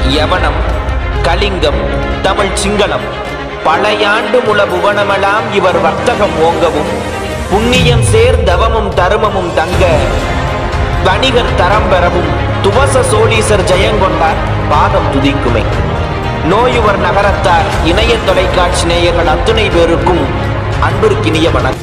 யவனம் கலிங்கம் தமிழ் சிங்களம் பழையாண்டு முள புவனமெல்லாம் இவர் வர்த்தகம் ஓங்கவும் புண்ணியம் சேர் தவமும் தருமமும் தங்க வணிகர் தரம் பெறவும் துவச சோழீசர் ஜெயங்கொண்டார் பாதம் துதிக்குமே நோயுவர் நகரத்தார் இணைய தொலைக்காட்சி நேயர்கள் அத்துணை பேருக்கும் அன்பிற்கினிய வணக்கம்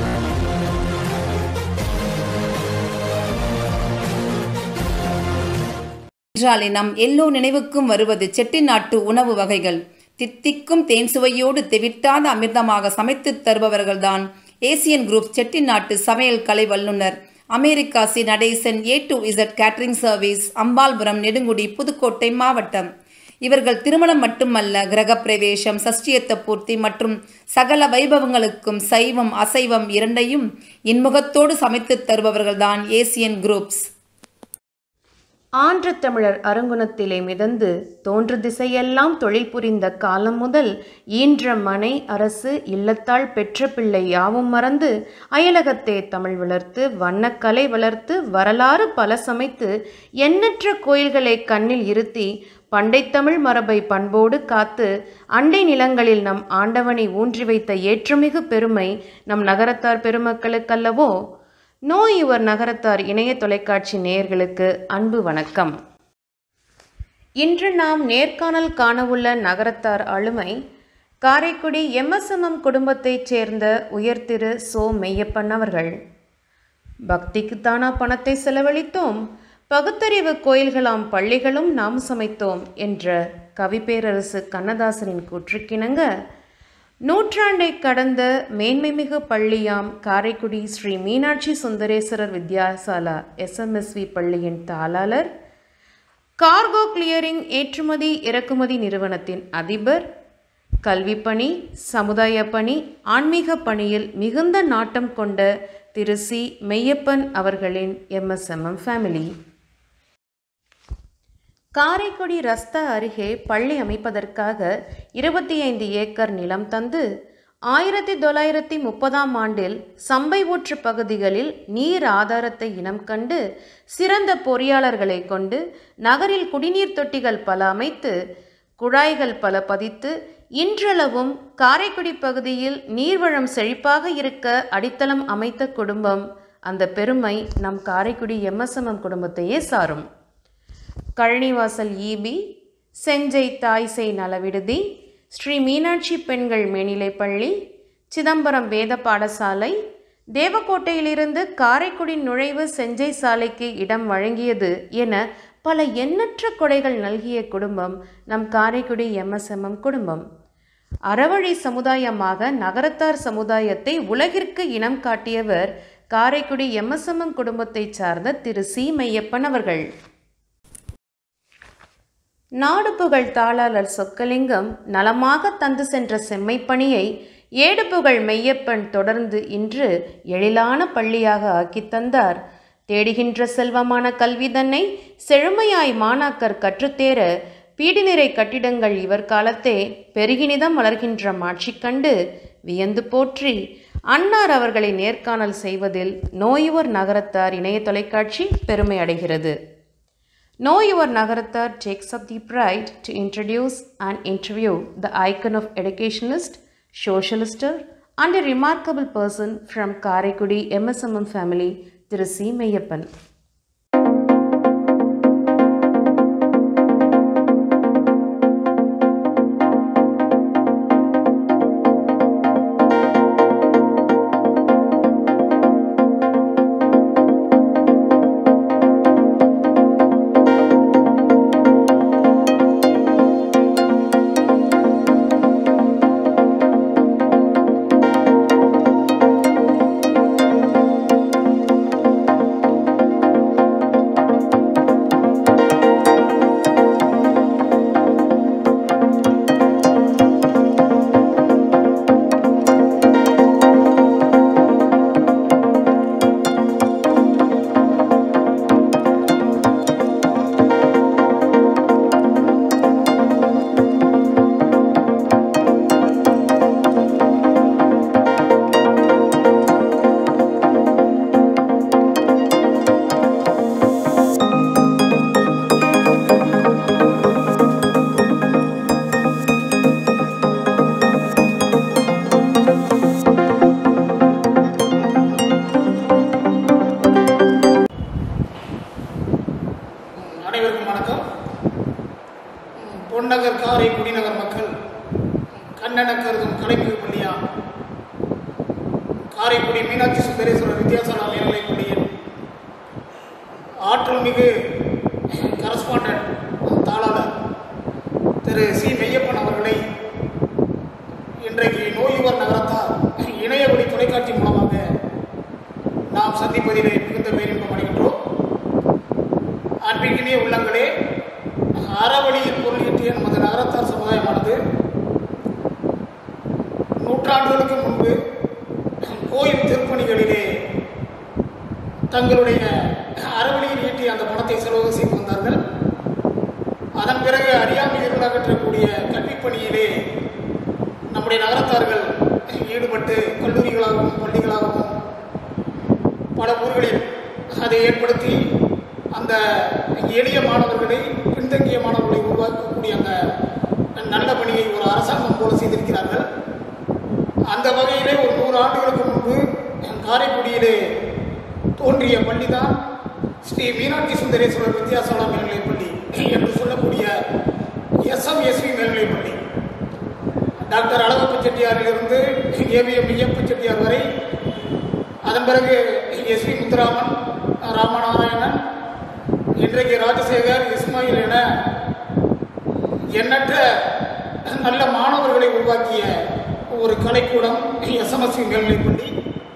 என்றாலே நம் எல்லோ நினைவுக்கும் வருவது செட்டிநாட்டு உணவு வகைகள் தித்திக்கும் தேன் சுவையோடு தெவிட்டாத அமிர்தமாக சமைத்துத் தருபவர்கள்தான் ஏசியன் குரூப் செட்டிநாட்டு சமையல் கலை வல்லுனர் America C Natesan A to Z catering service Ambalpuram Nedungudi Pudukkottai மாவட்டம் இவர்கள் திருமணம் மட்டுமல்ல கிரகப்பிரவேசம் சஷ்டியத்த பூர்த்தி மற்றும் சகல வைபவங்களுக்கும் சைவம் அசைவம் இரண்டையும் இன்முகத்தோடு சமைத்துத் தருபவர்கள்தான் ஏசியன் குரூப்ஸ் ஆன்ற தமிழர் அருங்குணத்திலே மிதந்து தோன்று திசையெல்லாம் தொழில் புரிந்த காலம் முதல் ஈன்ற மனை அரசு இல்லத்தாள் பெற்ற பிள்ளை யாவும் மறந்து அயலகத்தே தமிழ் வளர்த்து வண்ணக்கலை வளர்த்து வரலாறு பல சமைத்து எண்ணற்ற கோயில்களை கண்ணில் இருத்தி பண்டைத்தமிழ் மரபை பண்போடு காத்து அண்டை நிலங்களில் நம் ஆண்டவனை ஊன்றி வைத்த ஏற்றுமிகு பெருமை நம் நகரத்தார் பெருமக்களுக்கல்லவோ நோய் யுவர் நகரத்தார் இணைய தொலைக்காட்சி நேயர்களுக்கு அன்பு வணக்கம் இன்று நாம் நேர்காணல் காணவுள்ள நகரத்தார் ஆளுமை காரைக்குடி எம்எஸ்எம்எம் குடும்பத்தைச் சேர்ந்த உயர்திரு சோ மெய்யப்பன் அவர்கள் பக்திக்குத்தானா பணத்தை செலவழித்தோம் பகுத்தறிவு கோயில்களாம் பள்ளிகளும் நாம் சமைத்தோம் என்ற கவிப்பேரரசு கண்ணதாசனின் கூற்றுக்கிணங்க நூற்றாண்டை கடந்த மேன்மைமிகு பள்ளியாம் காரைக்குடி ஸ்ரீ மீனாட்சி சுந்தரேஸ்வரர் வித்யாசாலா எஸ்எம்எஸ்வி பள்ளியின் தாளாளர் கார்கோ கிளியரிங் ஏற்றுமதி இறக்குமதி நிறுவனத்தின் அதிபர் கல்விப்பணி சமுதாய பணி ஆன்மீக பணியில் மிகுந்த நாட்டம் கொண்ட திரு சி மெய்யப்பன் அவர்களின் எம்எஸ்எம்எம் ஃபேமிலி காரைக்குடி ரஸ்தா அருகே பள்ளி அமைப்பதற்காக இருபத்தி ஐந்து ஏக்கர் நிலம் தந்து ஆயிரத்தி தொள்ளாயிரத்தி முப்பதாம் ஆண்டில் சம்பை ஊற்று பகுதிகளில் நீர் ஆதாரத்தை இனம் கண்டு சிறந்த பொறியாளர்களை கொண்டு நகரில் குடிநீர் தொட்டிகள் பல அமைத்து குழாய்கள் பல பதித்து இன்றளவும் காரைக்குடி பகுதியில் நீர்வளம் செழிப்பாக இருக்க அடித்தளம் அமைத்த குடும்பம் அந்த பெருமை நம் காரைக்குடி எம்எஸ்எம்எம் குடும்பத்தையே சாரும் கழனிவாசல் ஈபி செஞ்சை தாய்சை நலவிடுதி ஸ்ரீ மீனாட்சி பெண்கள் மேல்நிலைப்பள்ளி சிதம்பரம் வேத பாடசாலை தேவக்கோட்டையிலிருந்து காரைக்குடி நுழைவு செஞ்சை சாலைக்கு இடம் வழங்கியது என பல எண்ணற்ற கொடைகள் நல்கிய குடும்பம் நம் காரைக்குடி எம்எஸ்எம்எம் குடும்பம் அறவழி சமுதாயமாக நகரத்தார் சமுதாயத்தை உலகிற்கு இனம் காட்டியவர் காரைக்குடி எம்எஸ்எம்எம் குடும்பத்தைச் சார்ந்த திரு சி மையப்பன் அவர்கள் நாடு புகழ் தாளாளர் சொக்கலிங்கம் நலமாக தந்து சென்ற செம்மைப்பணியை ஏடுபுகழ் மெய்யப்பன் தொடர்ந்து இன்று எழிலான பள்ளியாக ஆக்கித் தந்தார் தேடுகின்ற செல்வமான கல்வி தன்னை செழுமையாய் மாணாக்கர் கற்றுத்தேர பீடிநிறை கட்டிடங்கள் இவர் காலத்தே பெருகினிதம் வளர்கின்ற மாட்சி கண்டு வியந்து போற்றி அன்னார் அவர்களை நேர்காணல் செய்வதில் நோயுவர் நகரத்தார் இணைய தொலைக்காட்சி பெருமை அடைகிறது Know Your Nagarathar takes up the pride to introduce and interview the icon of educationalist, socialist, and a remarkable person from Karekudi MSMM family, Thiru C. Meyyappan. Karaikudi Meenakshi Sundareswarar வித்யாசாலா மேல்நிலைப் பள்ளியின் ஆற்றல் மிகு கரஸ்பாண்டன்ட் தாளாளர் திரு சி மெய்யப்பன் அவர்களை இன்றைக்கு நோயுவர் நகரத்தார் இணையவழி தொலைக்காட்சி மூலமாக நாம் சந்திப்பதிலே மிகுந்த பேரின்பம் அடைகின்றோம் அன்பிற்கினிய உள்ளங்களே அறவழியில் பொருளீட்டிய நமது நகரத்தார் சமுதாயமானது நூற்றாண்டுகளுக்கு முன்பு கோயில் திருப்பணிகளிலே தங்களுடைய அறவழியில் ஈட்டிய அந்த பணத்தை செலவு செய்து வந்தார்கள் அதன் பிறகு அறியாமை இருள் அகற்றக்கூடிய கல்விப் பணியிலே நம்முடைய நகரத்தார்கள் ஈடுபட்டு கல்லூரிகளாகவும் பள்ளிகளாகவும் பல ஊர்களில் அதை ஏற்படுத்தி அந்த எளிய மாணவர்களை பின்தங்கிய மாணவர்களை உருவாக்கக்கூடிய அந்த நல்ல பணியை ஒரு அரசாங்கம் போல செய்திருக்கிறார்கள் அந்த வகையிலே ஒரு நூறு ஆண்டுகளுக்கு முன்பு காரைக்குடியிலே தோன்றிய பள்ளிதான் ஸ்ரீ மீனாட்சி சுந்தரேஸ்வரர் வித்யாசாலா மேல்நிலைப் பள்ளி என்று சொல்லக்கூடிய எஸ்எம்எஸ்வி மேல்நிலைப் பள்ளி டாக்டர் அழகப்ப செட்டியாரிலிருந்து ஏவிஎம் ஐயப்ப செட்டியார் வரை அதன் பிறகு எஸ் வி முத்துராமன் ராமநாராயணன் இன்றைக்கு ராஜசேகர் இஸ்மாயில் என எண்ணற்ற நல்ல மாணவர்களை உருவாக்கிய ஒரு கலைக்கூடம் எஸ்எம்எஸ்வி மேல்நிலைப் பள்ளி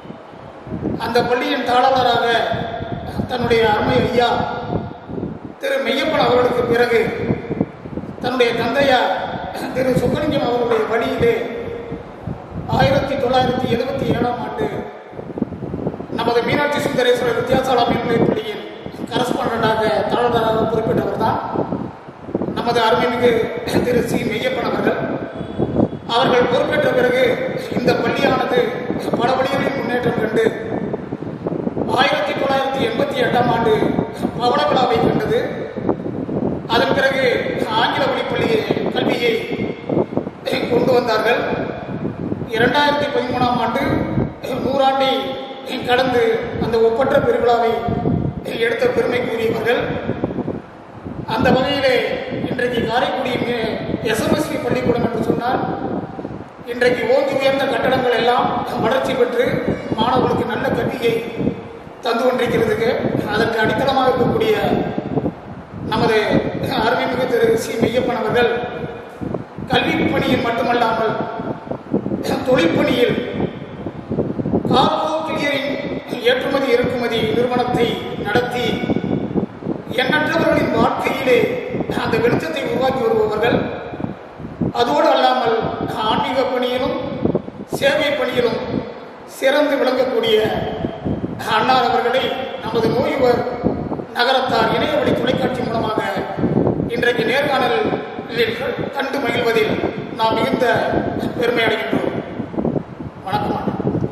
அந்த பள்ளியின் தாளராக தன்னுடைய அருமை ஐயா திரு மெய்யப்பன் அவர்களுக்கு பிறகு தன்னுடைய தந்தையார் திரு சுக்கலிங்கம் அவர்களுடைய வழியிலே ஆயிரத்தி தொள்ளாயிரத்தி எழுபத்தி ஏழாம் ஆண்டு நமது மீனாட்சி சுந்தரேஸ்வரர் வித்யாசாலா மேல்நிலைப் பள்ளியின் கரஸ்பாண்டண்டாக தாளராக குறிப்பிட்டவர் தான் நமது அருமைமிகு திரு சி மெய்யப்பன் அவர்கள் அவர்கள் பொறுப்பேற்ற பிறகு இந்த பள்ளியானது பல வழிகளில் முன்னேற்றம் கண்டு ஆயிரத்தி தொள்ளாயிரத்தி எண்பத்தி எட்டாம் ஆண்டு பவள விழாவை கண்டது அதன் பிறகு ஆங்கில வழி பள்ளியை கல்வியை கொண்டு வந்தார்கள் இரண்டாயிரத்தி பதிமூணாம் ஆண்டு நூறாண்டை கடந்து அந்த ஒப்பற்ற பெருவிழாவை எடுத்த பெருமைக்குரியவர்கள் அந்த வகையிலே இன்றைக்கு காரைக்குடி எஸ்எம்எஸ்வி பள்ளிக்கூடம் என்று சொன்னால் இன்றைக்கு ஓங்கி உயர்ந்த கட்டடங்கள் எல்லாம் வளர்ச்சி பெற்று மாணவர்களுக்கு நல்ல கல்வியை தந்து கொண்டிருக்கிறதுக்கு அதற்கு அடித்தளமாக இருக்கக்கூடிய நமது அருமைமிகு திரு சி மெய்யப்பன் அவர்கள் கல்வி பணியில் மட்டுமல்லாமல் தொழிற்பணியில் கார்கோ கிளியரிங் ஏற்றுமதி இறக்குமதி நிறுவனத்தை நடத்தி எண்ணற்றவர்களின் வாழ்க்கையிலே அந்த வெளிச்சத்தை உருவாக்கி வருபவர்கள் அதோடு அல்லாமல் ஆன்மீக பணியிலும் சேவை பணியிலும் சிறந்து விளங்கக்கூடிய அன்னார் அவர்களை நமது நோயுவர் நகரத்தார் இணையவழி தொலைக்காட்சி மூலமாக இன்றைக்கு நேர்காணலில் கண்டு மகிழ்வதில் நாம் மிகுந்த பெருமை அடைகின்றோம் வணக்கம் அண்ணா.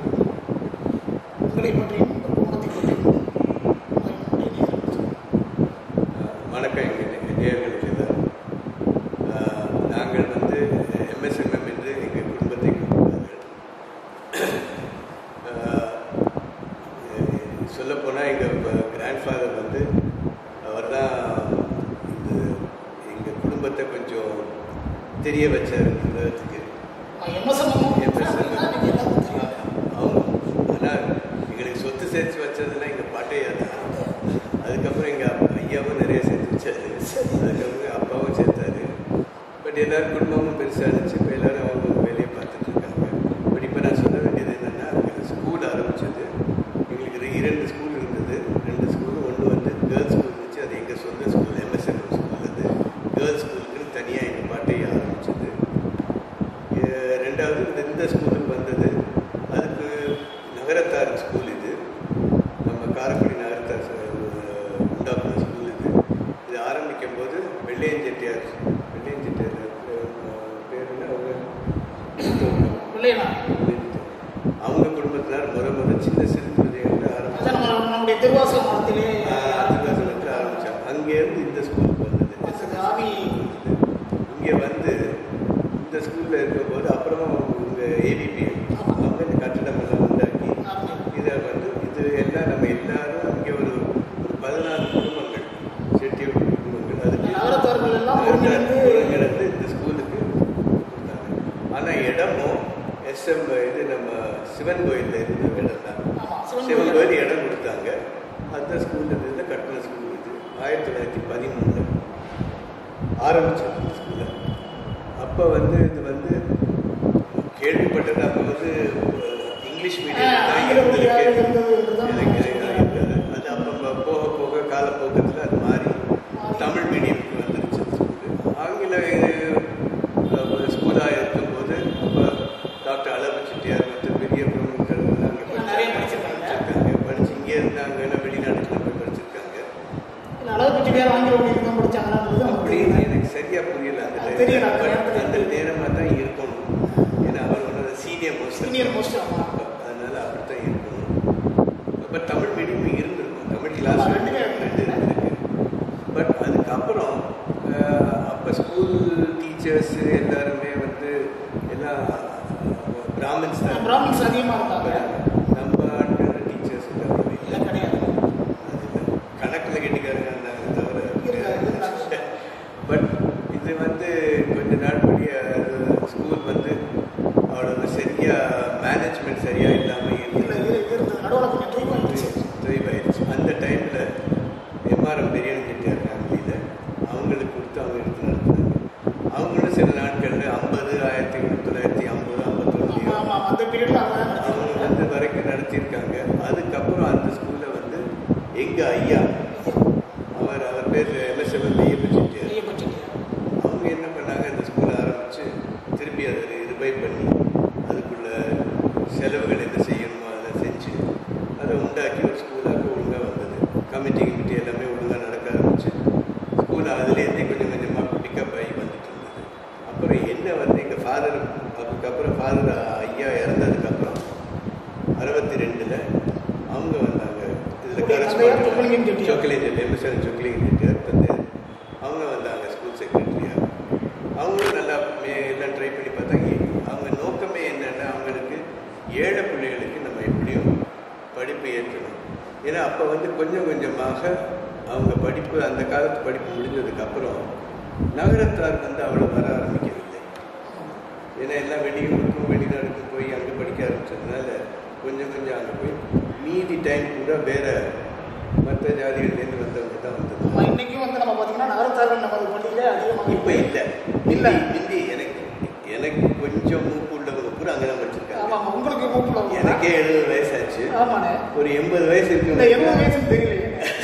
உங்களை பற்றியும் உங்கள் குடும்பத்தை பற்றியும் உங்களுடைய நேரம். வணக்கம் எங்கள் நேயர்களுக்கு எல்லாரும். ஆஹ், நாங்கள் வந்து எம்எஸ்எம்எம் என்று எங்கள் குடும்பத்தை கூப்பிடுவார்கள் சொல்லப்போனால் எங்கள் கிராண்ட்ஃபாதர் வந்து அவர் தான் இந்த எங்கள் குடும்பத்தை கொஞ்சம் தெரிய வச்சார் உலகத்துக்கு எம்எஸ்எம் அவங்க ஆனால் எங்களுக்கு சொத்து சேர்த்து வச்சதுன்னா எங்கள் பாட்டையா தான் அதுக்கப்புறம் எங்கள் ஐயாவும் நிறைய சேர்த்து வச்சாரு அதுக்கப்புறம் அப்பாவும் சேர்த்தாரு பட் எல்லாரும் குடும்பமும் பெருசாக இருந்துச்சு இப்போ எல்லாரும் அவங்க வேலையை பார்த்துட்டு இருக்காங்க பட் இப்போ நான் சொல்ல வேண்டியது என்னென்னா ஸ்கூல் ஆரம்பிச்சது எங்களுக்கு ரெ- இரண்டு ஸ்கூல் இருந்தது ரெண்டு ஸ்கூல் ஒன்று வந்து கேர்ள்ஸ் ஸ்கூல் இருந்துச்சு அது எங்கள் சொந்த ஸ்கூல் எம்எஸ்எம் ஸ்கூல் அது கேர்ள்ஸ் ஸ்கூலுக்குன்னு தனியாக எங்கள் பாட்டையை ஆரம்பிச்சது எ- ரெண்டாவது இந்த- இந்த ஸ்கூலுக்கு வந்தது அதுக்கு நகரத்தார் ஸ்கூல் இது நம்ம காரைக்குடி நகரத்தார் ச- உண்டாக்குன ஸ்கூல் இது இது ஆரம்பிக்கும் போது வெள்ளையன் செட்டியார் வெள்ளையன் செட்டியார் அஹ், பேர் என்ன அவங்க இல்லையா அவங்க குடும்பத்தினர் முறை முறை சின்ன சிறு குழந்தைகள் ஆரம்பிச்சு அதான் நம்ம நம்முடைய திருவாசக மடத்திலே ஆதிவாசனத்தில் ஆரம்பித்தாங்க அங்கேருந்து இந்த ஸ்கூலுக்கு வந்தது அது ஆவி இங்கே வந்து இந்த ஸ்கூலில் இருக்கும்போது அப்புறமா இவங்க ஏபிபி அவங்க இந்த கட்டிடம் எல்லாம் உண்டாக்கி இதை வந்து இது எல்லாம் நம்ம எல்லாரும் இங்கே ஒரு ஒரு பதினாறு குடும்பங்கள் செட்டியோட குடும்பங்கள் அதுக்கு நகரத்தார்கள் எல்லாம் ஒருங்கிணைந்து ஒருங்கிணைந்து இந்த ஸ்கூலுக்கு கொடுத்தாங்க ஆனால் இடமும் எஸ்எம் இது நம்ம சிவன் கோயிலில் இருந்த இடம் தான் ஆமா, சிவன் சிவன் கோயில். கோயில் இடம் கொடுத்தாங்க அந்த ஸ்கூல் இருந்தது கட்டின ஸ்கூல் இது ஆயிரத்தி தொள்ளாயிரத்தி பதிமூணில் ஆரம்பிச்சது அந்த ஸ்கூலில் அப்போ வந்து இது வந்து கேள்விப்பட்டது அப்போ வந்து அஹ், இங்கிலீஷ் மீடியம் ஆ, தான் ஆங்கில மொழியாக இருந்திருக்கு. இருந்தது என்றுதான் எனக்கு இருந்தது அது அப்போ போக போக காலப்போக்கத்தில் அது மாறி தமிழ் மீடியமுக்கு வந்துருச்சு ஸ்கூலு ஆங்கில இது ஸ்கூலாக இருக்கும்போது அப்போ டாக்டர் அளவு செட்டியார் மற்ற பெரிய பிரமுகர்கள் அங்கே நிறைய படிச்சிருக்காங்க. படிச்சிருக்காங்க படிச்சு இங்கே இருந்தாங்கன்னா வெளிநாட்டுல போய் படிச்சிருக்காங்க இல்ல, அளவுக்கு செட்டியார் ஆங்கில மொழி தான் படிச்சாங்களான்றது நமக்கு அப்படின்னு எனக்கு சரியா புரியல அந்த அது time. தெரியல, அந்த But நேரத்துல. அந்த நேரமாக தான் இருக்கணும் ஏன்னா அவர் வந்து சீனியர் மோஸ்ட் சீனியர் மோஸ்ட் ஆமா அதனால அப்படித்தான் இருக்கணும் அப்போ தமிழ் மீடியம் இருந்திருக்கும் தமிழ் கிளாஸ் ஆமா, ரெண்டுமே ரெண்டு இருந்திருக்கு பட் அதுக்கப்புறம் அப்போ ஸ்கூல் டீச்சர்ஸ் எல்லாருமே வந்து எல்லாம் பிராமின்ஸ் தான் பிராமின்ஸ் அதிகமா இருந்தாங்க நம்ம ஆட்கள் டீச்சர்ஸ் இல்லை இல்ல கிடையாது கணக்கில் கெட்டிக்காரங்க இருந்தாங்க தவிர இருக்காது, இருந்தாங்க. பட் இது வந்து கொஞ்ச நாள் படி ஸ்கூல் வந்து அவ்வளோ சரியா மேனேஜ்மெண்ட் சரியா இல்லாமல் இல்ல இருந்தது இது இது இருந்தது நடுவில் கொஞ்சம் தொய்வாயிடுச்சு தொய்வாயிருச்சு அந்த டைமில் எம்ஆர்எம் பெரியன் செட்டியார் ஃபேமிலியில் அவங்களுக்கு கொடுத்து அவங்க எடுத்து நடத்துனாங்க அவங்களும் சில நாட்களில் ஐம்பது ஆயிரத்தி தொள்ளாயிரத்தி ஐம்பது ஐம்பத்தொன்னுலையோ ஆமா ஆமா அந்த பீரியட்ல அவங்க தான் அவங்க நடத்திருக்காங்க வந்து வரைக்கும் நடத்தியிருக்காங்க அதுக்கப்புறம் அந்த ஸ்கூலில் வந்து எங்க ஐயா அவர் அவர் பேர் எம்எஸ்எம் ஐயப்ப செட்டியார் ஐயப்ப செட்டியார் அவங்க என்ன பண்ணாங்க அந்த ஸ்கூலை ஆரம்பித்து திருப்பி அதை ரிவைவ் பண்ணி அதுக்குள்ள செலவுகள் என்ன செய்யணுமோ அதை செஞ்சு அதை உண்டாக்கி ஒரு ஸ்கூலாக ஒழுங்காக வந்தது கமிட்டி கிமிட்டி எல்லாமே ஒழுங்காக நடக்க ஆரம்பிச்சு ஸ்கூல் அதுலேருந்தே கொஞ்சம் கொஞ்சமாக பிக்கப் ஆகி வந்துட்டு இருந்தது அப்புறம் என்ன வந்து எங்கள் ஃபாதர் அதுக்கப்புறம் ஃபாதர் ஐயா இறந்ததுக்கப்புறம் அறுபத்தி ரெண்டில் அவங்க வந்தாங்க உங்களுடைய தந்தையார் சொக்கலிங்கம் செட்டியார். சொக்கலிங்கம் எம்எஸ்ஆர் சொக்கலிங்கம் செட்டியார் தந்தையார் அவங்க வந்தாங்க ஸ்கூல் செக்ரட்டரியாக அவங்களும் நல்லா மே- எல்லாம் ட்ரை பண்ணி பார்த்தாங்க அவங்க நோக்கமே என்னன்னா அவங்களுக்கு ஏழை பிள்ளைகளுக்கு நம்ம எப்படியும் படிப்பு ஏற்றணும் ஏன்னா அப்போ வந்து கொஞ்சம் கொஞ்சமாக அவங்க படிப்பு அந்த காலத்து படிப்பு முடிஞ்சதுக்கப்புறம் நகரத்தார் வந்து அவ்வளோ வர ஆரம்பிக்கவில்லை ஏன்னா எல்லாம் வெளியூருக்கும் வெளிநாடுக்கும் போய் அங்கே படிக்க ஆரம்பிச்சதுனால கொஞ்சம் கொஞ்சம் அங்கே போய் மீதி டைம் கூட வேற மற்ற ஜாதிகள்லேருந்து வந்தவங்க தான் வந்தது ஆமா, இன்னைக்கும் வந்து நம்ம பாத்தீங்கன்னா நகரத்தார்கள் நமது பள்ளியில அதிகமாக இப்போ இல்லை இல்ல. இல்லை முந்தி எனக்கு எனக்கு கொஞ்சம் மூப்பு உள்ளவங்க பூரா அங்கே தான் ஆமா படிச்சிருக்காங்க ஆமா, உங்களுக்கு மூப்புல உள்ளவங்க. எனக்கே எழுபது வயசாச்சு ஆமாண்ணே ஒரு எண்பது வயசு இந்த இருக்கு எண்பது வயசுன்னு தெரியல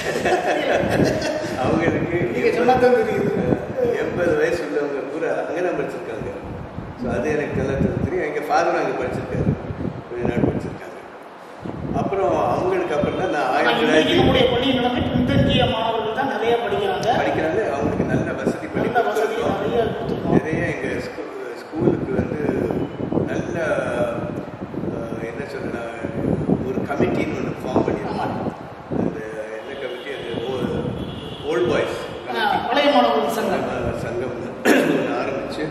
அவங்களுக்கு நீங்க சொன்னாதான் தெரியுது எண்பது வயசு உள்ளவங்க பூரா அங்கே தான் படிச்சிருக்காங்க ஸோ அது எனக்கு நல்லா தெரியும் எங்கள் ஃபாதர் அங்கே படிச்சிருக்காரு வெளிநாடு படிச்சிருக்காங்க அப்புறம் அவங்களுக்கு அப்புறம் தான் நான் ஆனா, ஆயிரத்தி இன்னைக்கு தொள்ளாயிரத்தி நம்முடைய பள்ளி நிலைமை பின்தங்கிய மாணவர்கள் தான் நிறைய படிக்கிறாங்க படிக்கிறாங்க அவங்களுக்கு நல்ல வசதி பண்ணி நல்ல வசதி கொடுத்திருக்கோம். நிறைய கொடுத்துருக்கோம் நிறைய எங்கள் ஸ்கூ ஸ்கூலுக்கு வந்து நல்ல அஹ், என்ன சொல்ல ஒரு கமிட்டின்னு ஒன்று ஃபார்ம் பண்ணியிருக்கோம் அந்த என்ன கமிட்டி அது ஓல்ட் பாய்ஸ் ஆ, பழைய மாணவர்கள் சங்கம் சங்கம் ஒன்று ஆரம்பிச்சு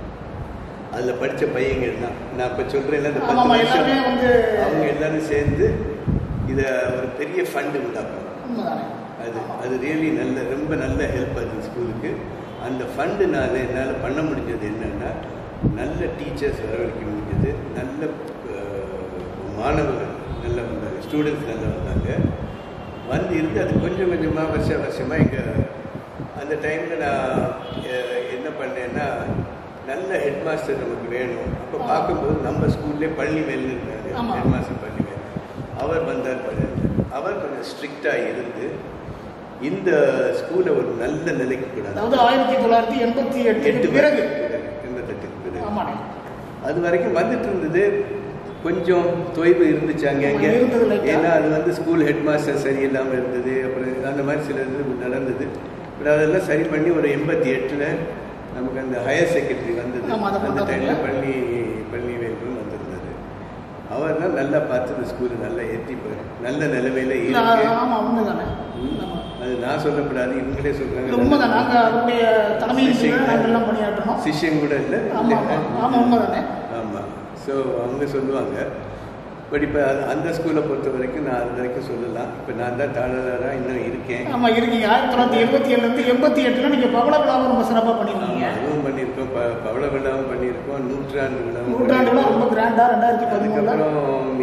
அதில் படித்த பையங்கள் தான் நான் இப்போ சொல்கிறேன்ல அந்த பத்து ஆமாமா வருஷம் எல்லாமே வந்து அவங்க எல்லாரும் சேர்ந்து இதை ஒரு பெரிய ஃபண்டு உண்டாக்கணும் உண்மைதானே அது அது ரியலி நல்ல ரொம்ப நல்ல ஹெல்ப் ஆகுது ஸ்கூலுக்கு அந்த ஃபண்டுனால என்னால் பண்ண முடிஞ்சது என்னன்னா நல்ல டீச்சர்ஸ் வரவழைக்க முடிஞ்சது நல்ல அஹ், மாணவர்கள் நல்லா வந்தாங்க ஸ்டூடெண்ட்ஸ் நல்லா வந்தாங்க வந்து இருந்து அது கொஞ்சம் கொஞ்சமாக வருஷ வருஷமாக எங்கள் அந்த டைமில் நான் அஹ், என்ன பண்ணேன்னா நல்ல ஹெட் மாஸ்டர் நமக்கு வேணும் அப்போ பார்க்கும்போது நம்ம ஸ்கூல்லே பள்ளி மேல் இருந்தாங்க ஆமா. ஹெட் மாஸ்டர் பள்ளி மேல் அவர் வந்தார் பாருங்க அவர் கொஞ்சம் ஸ்ட்ரிக்டாக இருந்து இந்த ஸ்கூலை ஒரு நல்ல நிலைக்கு கூடாது அதாவது ஆயிரத்தி தொள்ளாயிரத்தி எண்பத்தி எட்டு எட்டுக்கு பிறகு எண்பத்தெட்டுக்கு பிறகு ஆமாண்ணே அது வரைக்கும் வந்துட்டு இருந்தது கொஞ்சம் தொய்வு இருந்துச்சு அங்கே ஆமா, அங்கே இருந்தது light ஆ. ஏன்னா அது வந்து ஸ்கூல் ஹெட் மாஸ்டர் சரியில்லாமல் இருந்தது அப்புறம் அந்த மாதிரி சில இது நடந்தது பட் அதெல்லாம் சரி பண்ணி ஒரு எண்பத்தி எட்டில் நமக்கு அந்த ஹையர் செகண்டரி வந்தது ஆமா, அதை அந்த கொண்டு டைமில் வந்தாங்க. பள்ளி பள்ளி வேலும் வந்திருந்தது அவர் தான் நல்லா பார்த்து இந்த ஸ்கூலை நல்லா ஏற்றி நல்ல நிலைமையில இல்ல, இருக்கு ஆமா உண்மைதானே ம். ஆமா. அது நான் சொல்லப்படாது இவங்களே இல்ல, சொல்றாங்க உண்மைதான் நாங்க அதனுடைய தலைமையின் கீழ் நாங்கள் எல்லாம் பணியாற்றணும் சிஷ்யம் கூட இல்லை ஆமா ஆமா ஆமா உண்மைதானே ஆமாம் ஸோ அவங்க சொல்லுவாங்க பட் இப்போ அந்த ஸ்கூலை பொறுத்த வரைக்கும் நான் அது வரைக்கும் சொல்லலாம் இப்போ நான் தான் தாளராக இன்னும் இருக்கேன் ஆமா இருக்கீங்க ஆயிரத்தி தொள்ளாயிரத்தி எழுபத்தி ஏழுல இருந்து எண்பத்தி எட்டுல நீங்க பவள விழாவும் ரொம்ப சிறப்பா பண்ணிருக்கீங்க அதுவும் பண்ணியிருக்கோம் ப பவள விழாவும் பண்ணியிருக்கோம் நூற்றாண்டு விழாவும் நூற்றாண்டு விழா ரொம்ப கிராண்டா ரெண்டாயிரத்தி பதிமூணுல அதுக்கப்புறம்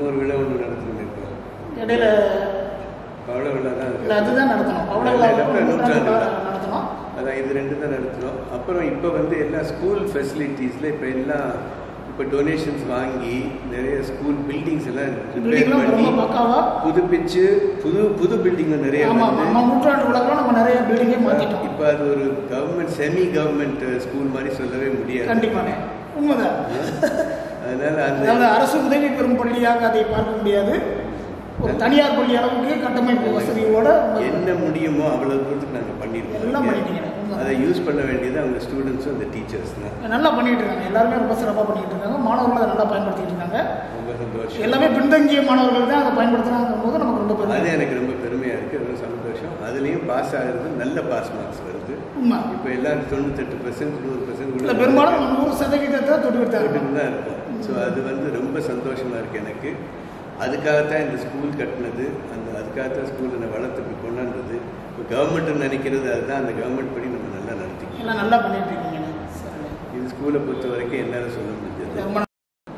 நம்ம ஒரு விழா ஒன்று நடத்திட்டு இருக்கோம் இடையில பவள விழா தான் இருக்கு. இல்லை அதுதான் நடத்தணும் அவ்வளோ நூற்றாண்டு நூற்றாண்டு விழா. நடத்தணும் அதான் இது ரெண்டு தான் நடத்துகிறோம் அப்புறம் இப்போ வந்து எல்லா ஸ்கூல் ஃபெசிலிட்டிஸில் இப்போ எல்லாம் இப்போ டொனேஷன்ஸ் வாங்கி நிறைய ஸ்கூல் பில்டிங்ஸ் எல்லாம் ரிப்பேர் பில்டிங்லாம் ரொம்ப பண்ணி பக்காவா புதுப்பிச்சு புது புது பில்டிங் நிறைய ஆமாம் வந்து நம்ம நூற்றாண்டு விழாக்கெல்லாம் நம்ம நிறைய பில்டிங்கே மாற்றிட்டோம் இப்போ அது ஒரு கவர்மெண்ட் செமி கவர்மெண்ட் ஸ்கூல் மாதிரி சொல்லவே முடியாது கண்டிப்பானே உண்மைதான் அதனால அந்த அதாவது அரசு உதவி பெறும் பள்ளியாக அதை பார்க்க முடியாது ஒரு தனியார் பள்ளி அளவுக்கு கட்டமைப்பு வசதியோட என்ன முடியுமோ அவ்வளவு தூரத்துக்கு நாங்கள் பண்ணியிருக்கோம் எல்லாம் பண்ணிட்டீங்க. உண்மை. அதை யூஸ் பண்ண வேண்டியது அவங்க ஸ்டூடெண்ட்ஸும் அந்த டீச்சர்ஸ் தான் நல்லா பண்ணிட்டு இருக்காங்க எல்லாருமே ரொம்ப சிறப்பாக பண்ணிட்டு இருக்காங்க மாணவர்கள் அதை நல்லா பயன்படுத்திட்டு இருக்காங்க ரொம்ப சந்தோஷம் எல்லாமே பின்தங்கிய மாணவர்கள் தான் அதை பயன்படுத்துறாங்க போது நமக்கு ரொம்ப அது பெருமை எனக்கு ரொம்ப பெருமையாக இருக்குது ரொம்ப சந்தோஷம் அதுலேயும் பாஸ் ஆகிறது நல்ல பாஸ் மார்க்ஸ் வருது உண்மை இப்போ எல்லாரும் தொண்ணூத்தெட்டு பர்சன்ட் நூறு பர்சன்ட் இல்லை பெரும்பாலும் நூறு சதவீதத்தை தொட்டு விட்டாங்க தான் இருக்கும் ஸோ அது வந்து ரொம்ப சந்தோஷமாக இருக்குது எனக்கு அதுக்காகத்தான் இந்த ஸ்கூல் கட்டினது அந்த அதுக்காகத்தான் ஸ்கூல் என்னை வளர்த்துக்கு கொண்டாந்தது இப்போ கவர்மெண்ட் நினைக்கிறது அதுதான் அந்த கவர்மெண்ட் படி நம்ம நல்லா நடத்திக்கணும் எல்லாம் நல்லா பண்ணிட்டு இருக்கீங்க சரி. இது ஸ்கூலை பொறுத்த வரைக்கும் என்னால் சொல்ல முடிஞ்சது ரொம்ப நன்றி.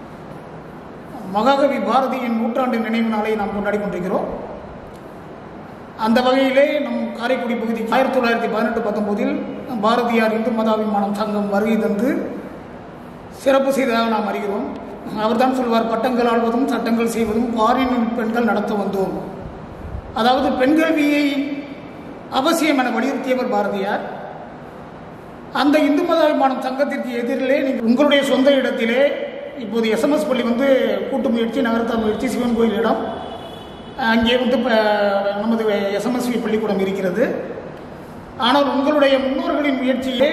மகாகவி பாரதியின் நூற்றாண்டு நினைவு நாளை நாம் கொண்டாடி கொண்டிருக்கிறோம் அந்த வகையிலே நம் காரைக்குடி பகுதி ஆயிரத்தி தொள்ளாயிரத்தி பதினெட்டு பத்தொம்போதில் பாரதியார் இந்து மதாபிமானம் சங்கம் வருகை தந்து சிறப்பு செய்ததாக நாம் அறிகிறோம் அவர்தான் சொல்வார் பட்டங்கள் ஆள்வதும் சட்டங்கள் செய்வதும் பாரின் பெண்கள் நடத்த வந்தோம் அதாவது பெண் கல்வியை அவசியம் என வலியுறுத்தியவர் பாரதியார் அந்த இந்து மதாபிமானம் சங்கத்திற்கு எதிரிலே நீங்கள் உங்களுடைய சொந்த இடத்திலே இப்போது எஸ்எம்எஸ் பள்ளி வந்து கூட்டு முயற்சி நகரத்தார் முயற்சி சிவன் கோயில் இடம் அங்கே வந்து இப்போ நமது எஸ்எம்எஸ்வி பள்ளிக்கூடம் இருக்கிறது ஆனால் உங்களுடைய முன்னோர்களின் முயற்சியிலே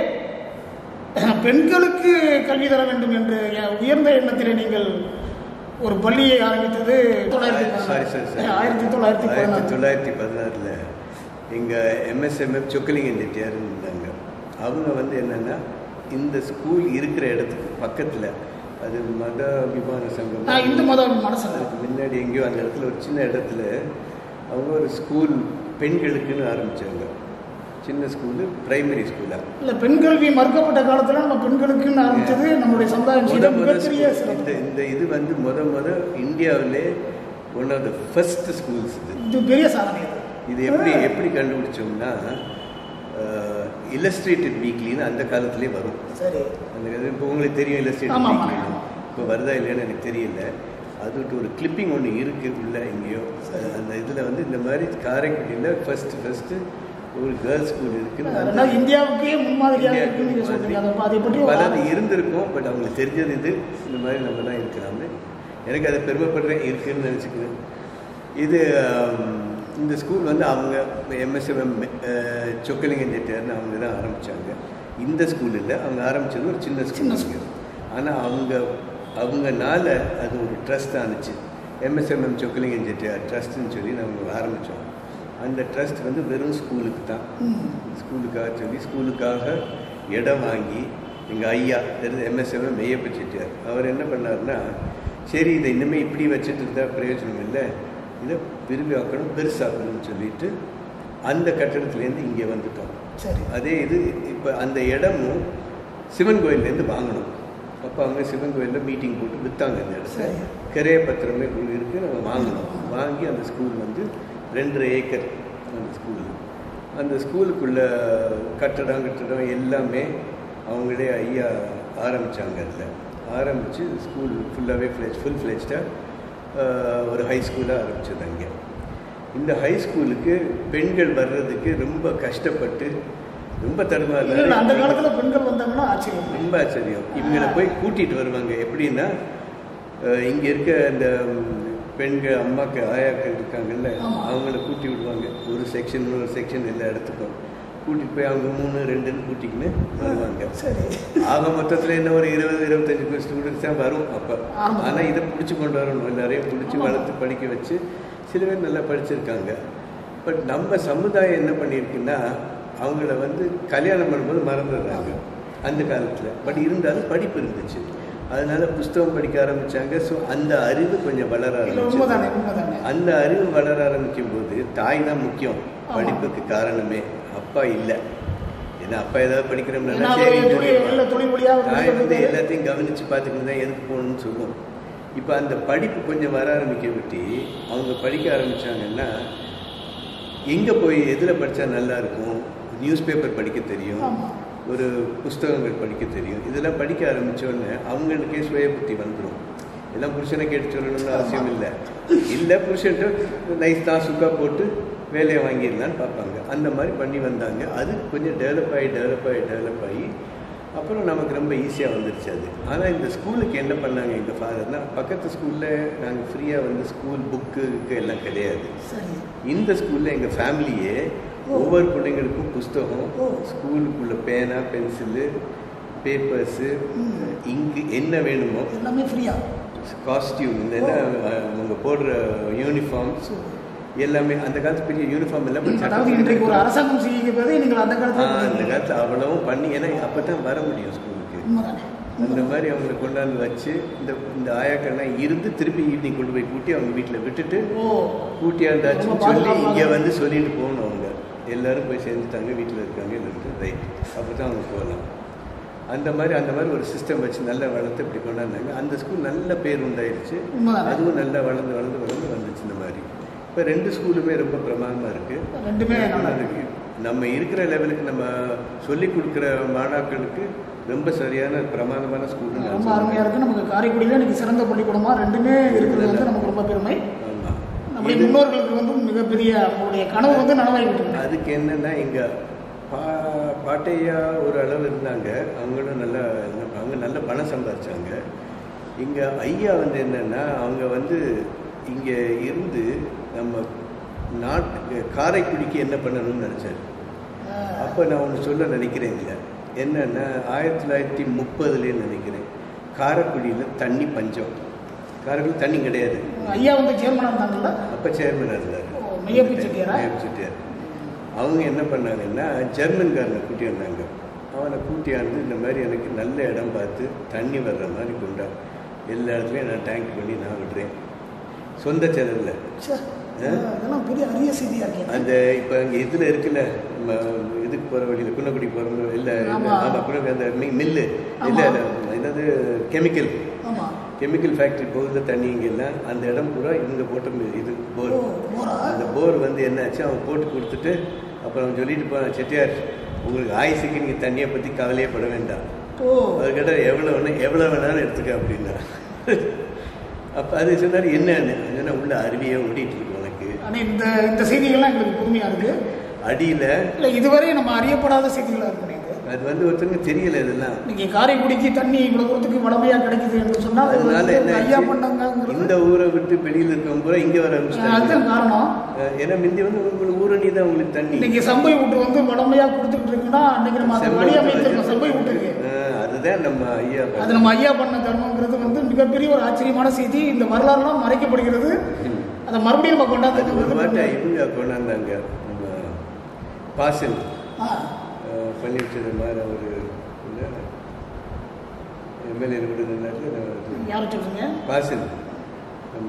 பெண்களுக்கு கல்வி தர வேண்டும் என்று உயர்ந்த எண்ணத்திலே நீங்கள் ஒரு பள்ளியை ஆரம்பித்தது சாரி சாரி சாரி ஆயிரத்தி தொள்ளாயிரத்தி ஆயிரத்தி பதினாறு தொள்ளாயிரத்தி பதினாறில் எங்கள் எம்எஸ்எம்எஃப் சொக்கலிங்கம் செட்டியார்னு இருந்தாங்க அவங்க வந்து என்னென்னா இந்த ஸ்கூல் இருக்கிற இடத்துக்கு பக்கத்தில் அது மத அபிமான சங்கம் நான் இந்து மதாபிமான சங்கம் அதுக்கு முன்னாடி எங்கேயோ அந்த இடத்துல ஒரு சின்ன இடத்துல அவங்க ஒரு ஸ்கூல் பெண்களுக்குன்னு ஆரம்பித்தாங்க சின்ன ஸ்கூலு பிரைமரி ஸ்கூலாக இல்ல பெண் கல்வி மறுக்கப்பட்ட காலத்துல நம்ம பெண்களுக்குன்னு ஆரம்பிச்சது நம்மளுடைய சமுதாயம் முத செய்த முத மிகப்பெரிய school. சிறப்பு இந்த இந்த இது வந்து முத முத இந்தியாவிலே one of the first schools இது இது பெரிய சாதனை இது இது எப்படி எப்படி கண்டுபிடிச்சோம்னா இல்லஸ்ட்ரேட்டட் வீக்லின்னு அந்த காலத்திலே வரும் சரி அந்த இது இப்போ உங்களுக்கு தெரியும் இல்லஸ்ட்ரேட்டட் ஆமா, ஆமா, வீக்லின்னு ஆமா. இப்போ வருதா இல்லையான்னு எனக்கு தெரியல அதுக்கு ஒரு கிளிப்பிங் ஒன்று இருக்குது உள்ள எங்கேயோ அது- அந்த இதில் வந்து இந்த மாதிரி காரைக்குடியில் ஃபஸ்ட்டு ஃபஸ்ட்டு ஒரு கேர்ள்ஸ் ஸ்கூல் இருக்குன்னு ரெண்டாவது இந்தியாவுக்கே முன்மாதிரியாக இருக்குன்னு நீங்க சொல்றீங்க அதை அதை பற்றி ஒரு பல இருந்திருக்கும் பட் அவங்களுக்கு தெரிஞ்சது இது இந்த மாதிரி நம்ம தான் இருக்கிறாங்க எனக்கு அதை பெருமைப்படுறேன் இருக்குன்னு நினச்சிக்கிறேன் இது ஆம், இந்த ஸ்கூல் வந்து அவங்க எம்எஸ்எம்எம் சொக்கலிங்கம் செட்டியார்னு அவங்க தான் ஆரம்பித்தாங்க இந்த ஸ்கூல் இல்லை அவங்க ஆரம்பித்தது ஒரு சின்ன சின்ன ஸ்கூல் ஆனால் அவங்க அவங்கனால அது ஒரு ட்ரஸ்ட் ஆணுச்சு எம்எஸ்எம்எம் சொக்கலிங்கம் செட்டியார் ட்ரஸ்ட்னு சொல்லி நாங்கள் ஆரம்பித்தோம் அந்த ட்ரஸ்ட் வந்து வெறும் ஸ்கூலுக்கு தான் ஸ்கூலுக்காக சொல்லி ஸ்கூலுக்காக இடம் வாங்கி எங்கள் ஐயா தெரிஞ்ச எம்எஸ்எம் மெய்யப்ப செட்டியார் அவர் என்ன பண்ணாருன்னா சரி இதை இனிமேல் இப்படி வச்சுட்டு இருந்தால் பிரயோஜனம் இல்லை இதை விரிவாக்கணும் பெருசாக்கணும்னு சொல்லிட்டு அந்த கட்டடத்துலேருந்து இங்கே வந்துட்டோம் சரி அதே இது இப்போ அந்த இடமும் சிவன் கோயில்லேருந்து வாங்கணும் அப்போ அவங்க சிவன் கோயிலில் மீட்டிங் போட்டு விற்றாங்க இந்த இடத்த சரி. கிரைய பத்திரமே இருக்கு நம்ம வாங்கணும் வாங்கி அந்த ஸ்கூல் வந்து ரெண்டரை ஏக்கர் அந்த ஸ்கூல் அந்த ஸ்கூலுக்குள்ள கட்டடம் கட்டடம் எல்லாமே அவங்களே ஐயா ஆரம்பித்தாங்க அதில் ஆரம்பித்து ஸ்கூல் ஃபுல்லாகவே ஃப்ளெஜ் ஃபுல் ஃப்ளெஜ்டாக ஒரு ஹை ஸ்கூலாக ஆரம்பிச்சது அங்கே இந்த ஹை ஸ்கூலுக்கு பெண்கள் வர்றதுக்கு ரொம்ப கஷ்டப்பட்டு ரொம்ப இல்ல, இல்ல, அந்த தடுமாறு காலத்துல பெண்கள் வந்தாங்கன்னா ஆச்சரியம் ரொம்ப ஆச்சரியம் இவங்களை போய் கூட்டிட்டு வருவாங்க எப்படின்னா அஹ், இங்க இருக்க அந்த ம், பெண்கள் அம்மாக்கு ஆயாக்கள் இருக்காங்கல்ல ஆமா. அவங்கள கூட்டி விடுவாங்க ஒரு செக்ஷன் ஒரு செக்ஷன் எல்லா இடத்துக்கும் கூட்டிட்டு போய் அவங்க மூணு ரெண்டுன்னு கூட்டிக்கின்னு வருவாங்க சரி ஆக மொத்தத்தில் என்ன ஒரு இருபது இருபத்தஞ்சு ஸ்டூடெண்ட்ஸ் தான் வரும் அப்போ ஆமா. ஆனால் இதை பிடிச்சி கொண்டு வரணும் எல்லாரையும் பிடிச்சி ஆமா. வளர்த்து படிக்க வச்சு சில பேர் நல்லா படிச்சிருக்காங்க பட் நம்ம சமுதாயம் என்ன பண்ணியிருக்குன்னா அவங்கள வந்து கல்யாணம் பண்ணும்போது மறந்துடுறாங்க அந்த காலத்தில் பட் இருந்தாலும் படிப்பு இருந்துச்சு அதனால புஸ்தகம் படிக்க ஆரம்பிச்சாங்க ஸோ அந்த அறிவு கொஞ்சம் வளர இல்ல உண்மைதானே ஆரம்பிச்சு உண்மைதானே அந்த அறிவு வளர ஆரம்பிக்கும் போது தாய் தான் முக்கியம் ஆமா. படிப்புக்கு காரணமே அப்பா இல்லை ஏன்னா அப்பா ஏதாவது படிக்கிறோம்னா ஏன்னா சரி அவரு தொழில் இல்ல தொழில் மொழியா அவர் தாய் வந்து கற்றுக்கிட்டாரு. எல்லாத்தையும் கவனிச்சு பார்த்துக்கிட்டு தான் எதுக்கு போகணும்னு சொல்லுவோம் இப்போ அந்த படிப்பு கொஞ்சம் வர ஆரம்பிக்க விட்டு அவங்க படிக்க ஆரம்பிச்சாங்கன்னா எங்கே போய் எதில் படித்தா நல்லா இருக்கும் நியூஸ் பேப்பர் படிக்க தெரியும் ஆமா. ஒரு புஸ்தகங்கள் படிக்க தெரியும் இதெல்லாம் படிக்க ஆரம்பிச்ச உடனே அவங்களுக்கே சுய புத்தி வந்துடும் எல்லாம் புருஷனை கேட்டு சொல்லணும்னு அவசியம் இல்லை இல்லை புருஷன்ட்டு நைஸ் தான் சுக்கா போட்டு வேலையை வாங்கிடலான்னு பார்ப்பாங்க அந்த மாதிரி பண்ணி வந்தாங்க அது கொஞ்சம் டெவலப் ஆகி டெவலப் ஆகி டெவலப் ஆகி அப்புறம் நமக்கு ரொம்ப ஈஸியாக வந்துருச்சு அது ஆனால் இந்த ஸ்கூலுக்கு என்ன பண்ணாங்க எங்கள் ஃபாதர்னா பக்கத்து ஸ்கூலில் நாங்கள் ஃப்ரீயாக வந்து ஸ்கூல் புக்கு எல்லாம் கிடையாது சரி இந்த ஸ்கூலில் எங்கள் ஃபேமிலியே ஒவ்வொரு பிள்ளைங்களுக்கும் புஸ்தகம் ஸ்கூலுக்குள்ள பேனா பென்சிலு பேப்பர்ஸு இங்கு என்ன வேணுமோ எல்லாமே ஃப்ரீயா காஸ்டியூம் இந்த என்ன அவங்க போடுற யூனிஃபார்ம்ஸ் எல்லாமே அந்த காலத்து பெரிய யூனிஃபார்ம் எல்லாம் இப்ப அதாவது சட்டத்துக்கு இன்றைக்கு ஒரு அரசாங்கம் செய்யப்பதை நீங்கள் அந்த ஆ, அந்த காலத்தில் காலத்தில் அவ்வளவும் பண்ணி ஏன்னா அப்போ தான் வர முடியும் ஸ்கூலுக்கு உண்மைதானே அந்த மாதிரி அவங்களை கொண்டாந்து வச்சு இந்த இந்த ஆயாக்கள்லாம் இருந்து திருப்பி ஈவினிங் கொண்டு போய் கூட்டி அவங்க வீட்டில் விட்டுட்டு ஓ கூட்டியாந்தாச்சுன்னு ரொம்ப சொல்லி பாதுகாப்பாக. இங்கே வந்து சொல்லிட்டு போகணும் அவங்க எல்லாரும் போய் சேர்ந்துட்டாங்க வீட்டில் இருக்காங்க இருந்து ரைட் அப்போ தான் அவங்க போகலாம் அந்த மாதிரி அந்த மாதிரி ஒரு சிஸ்டம் வச்சு நல்லா வளர்த்து இப்படி கொண்டாந்தாங்க அந்த ஸ்கூல் நல்ல பேர் உண்டாயிருச்சு உண்மைதானே? அதுவும் நல்லா வளர்ந்து வளர்ந்து வளர்ந்து வந்துச்சு இந்த மாதிரி இப்போ ரெண்டு ஸ்கூலுமே ரொம்ப பிரமாதமாக இருக்குது ரெண்டுமே நல்லா இருக்கு. நம்ம இருக்கிற லெவலுக்கு நம்ம சொல்லி கொடுக்குற மாணாக்களுக்கு ரொம்ப சரியான பிரமாதமான ஸ்கூல் ரொம்ப அருமையா இருக்கு நமக்கு காரைக்குடியில இன்னைக்கு சிறந்த பள்ளிக்கூடமா ரெண்டுமே இருக்கிறது வந்து நமக்கு ரொம்ப பெருமை ஆமாம் நம்முடைய முன்னோர்களுக்கு வந்து மிகப்பெரிய அவங்களுடைய கனவு வந்து நனவாகிட்டு இருக்கு அதுக்கு என்னன்னா எங்க பா பாட்டையா ஒரு அளவு இருந்தாங்க அவங்களும் நல்லா அவங்க நல்ல பணம் சம்பாதிச்சாங்க இங்க ஐயா வந்து என்னன்னா அவங்க வந்து இங்க இருந்து நம்ம நாட்டு காரைக்குடிக்கு என்ன பண்ணணும்னு நினைச்சாரு அப்போ நான் ஒன்று சொல்ல நினைக்கிறேன் இல்லை என்னன்னா ஆயிரத்தி தொள்ளாயிரத்தி முப்பதுலேயே நினைக்கிறேன் காரைக்குடியில் தண்ணி பஞ்சம் காரைக்குடி தண்ணி கிடையாது ஐயா வந்து சேர்மனா இருந்தாங்கல்ல அப்போ சேர்மனாக இருந்தார் ஓ, மெய்யப்ப செட்டியாரா? மெய்யப்ப செட்டியார் அவங்க என்ன பண்ணாங்கன்னா ஜெர்மன்காரனை கூட்டி வந்தாங்க அவனை கூட்டியாந்து இந்த மாதிரி எனக்கு நல்ல இடம் பார்த்து தண்ணி வர்ற மாதிரி கொண்டா எல்லா இடத்துலையும் நான் டேங்க் பண்ணி நான் விடுறேன் சொந்த செலவில் ச்சே, இதெல்லாம் பெரிய அரிய செய்தியா இருக்கேன் அந்த இப்போ அங்கே இதில் இருக்குல்ல நம்ம இதுக்கு போகிற வழியில் குன்னக்குடி போகிற இல்லை ஆமா. ஆமாம் குன்னக்குடி அந்த மி- மில்லு இல்லை என்னது கெமிக்கல் ஆமா கெமிக்கல் ஃபேக்ட்ரி போகுது தண்ணி இங்கெல்லாம் அந்த இடம் பூரா இவங்க போட்ட மி- இது போர் ஓ, போரா? அந்த போர் வந்து என்னாச்சு அவன் போட்டு கொடுத்துட்டு அப்புறம் அவன் சொல்லிட்டு போனான் செட்டியார் உங்களுக்கு ஆயுசுக்கு நீங்கள் தண்ணியை பற்றி கவலையே பட வேண்டாம் ஓ அவர் கேட்டால் எவ்வளோ வேணும் எவ்வளோ வேணாலும் எடுத்துக்க அப்படின்னா அப்போ அது சொன்னார் என்னன்னு சொன்னா உள்ள அருவியே ஓடிட்டு இருக்கு உனக்கு ஆனா இந்த இந்த செய்திகள்லாம் எங்களுக்கு புதுமையா இருக்கு அடியில் இல்ல இதுவரை நம்ம அறியப்படாத செய்திகளா இருக்கு இது அது வந்து ஒருத்தங்க தெரியல இதெல்லாம் இன்னைக்கு காரைக்குடிக்கு தண்ணி இவ்வளவு தூரத்துக்கு வளமையா கிடைக்குது என்று சொன்னால் அது அதனால வந்து என்ன ஐயா ஆச்சு? பண்ணாங்கிறது இந்த ஊரை விட்டு வெளியில் இருக்கவங்க பூரா இங்கே வர ஆரம்பிச்சிட்டாங்க அதுதான் காரணம் அஹ் ஏன்னா முந்தி வந்து உங்களுக்கு ஊரணி தான் உங்களுக்கு தண்ணி இன்னைக்கு சம்பை வீட்டு வந்து வளமையா கொடுத்துட்டு இருக்குன்னா அன்னைக்கு நம்ம அதை செம்பை வழி வீட்டு அமைத்திருக்கோம் சம்பை வீட்டுக்கு அஹ் அதுதான் நம்ம ஐயா அது நம்ம ஐயா பண்ண தர்மங்கிறது வந்து மிகப்பெரிய ஒரு ஆச்சரியமான செய்தி இந்த வரலாறுலாம் மறைக்கப்படுகிறது அதை மறுபடியும் நம்ம அது ஒரு வாட்டை கொண்டாந்து இவங்க கொண்டாந்தாங்க நம்ம பாசில் ஆ, அஹ் பண்ணி வச்சது மாதிரி ஒரு எம்எல்ஏ விடுதலை யாரை சொல்றீங்க பாசில் நம்ம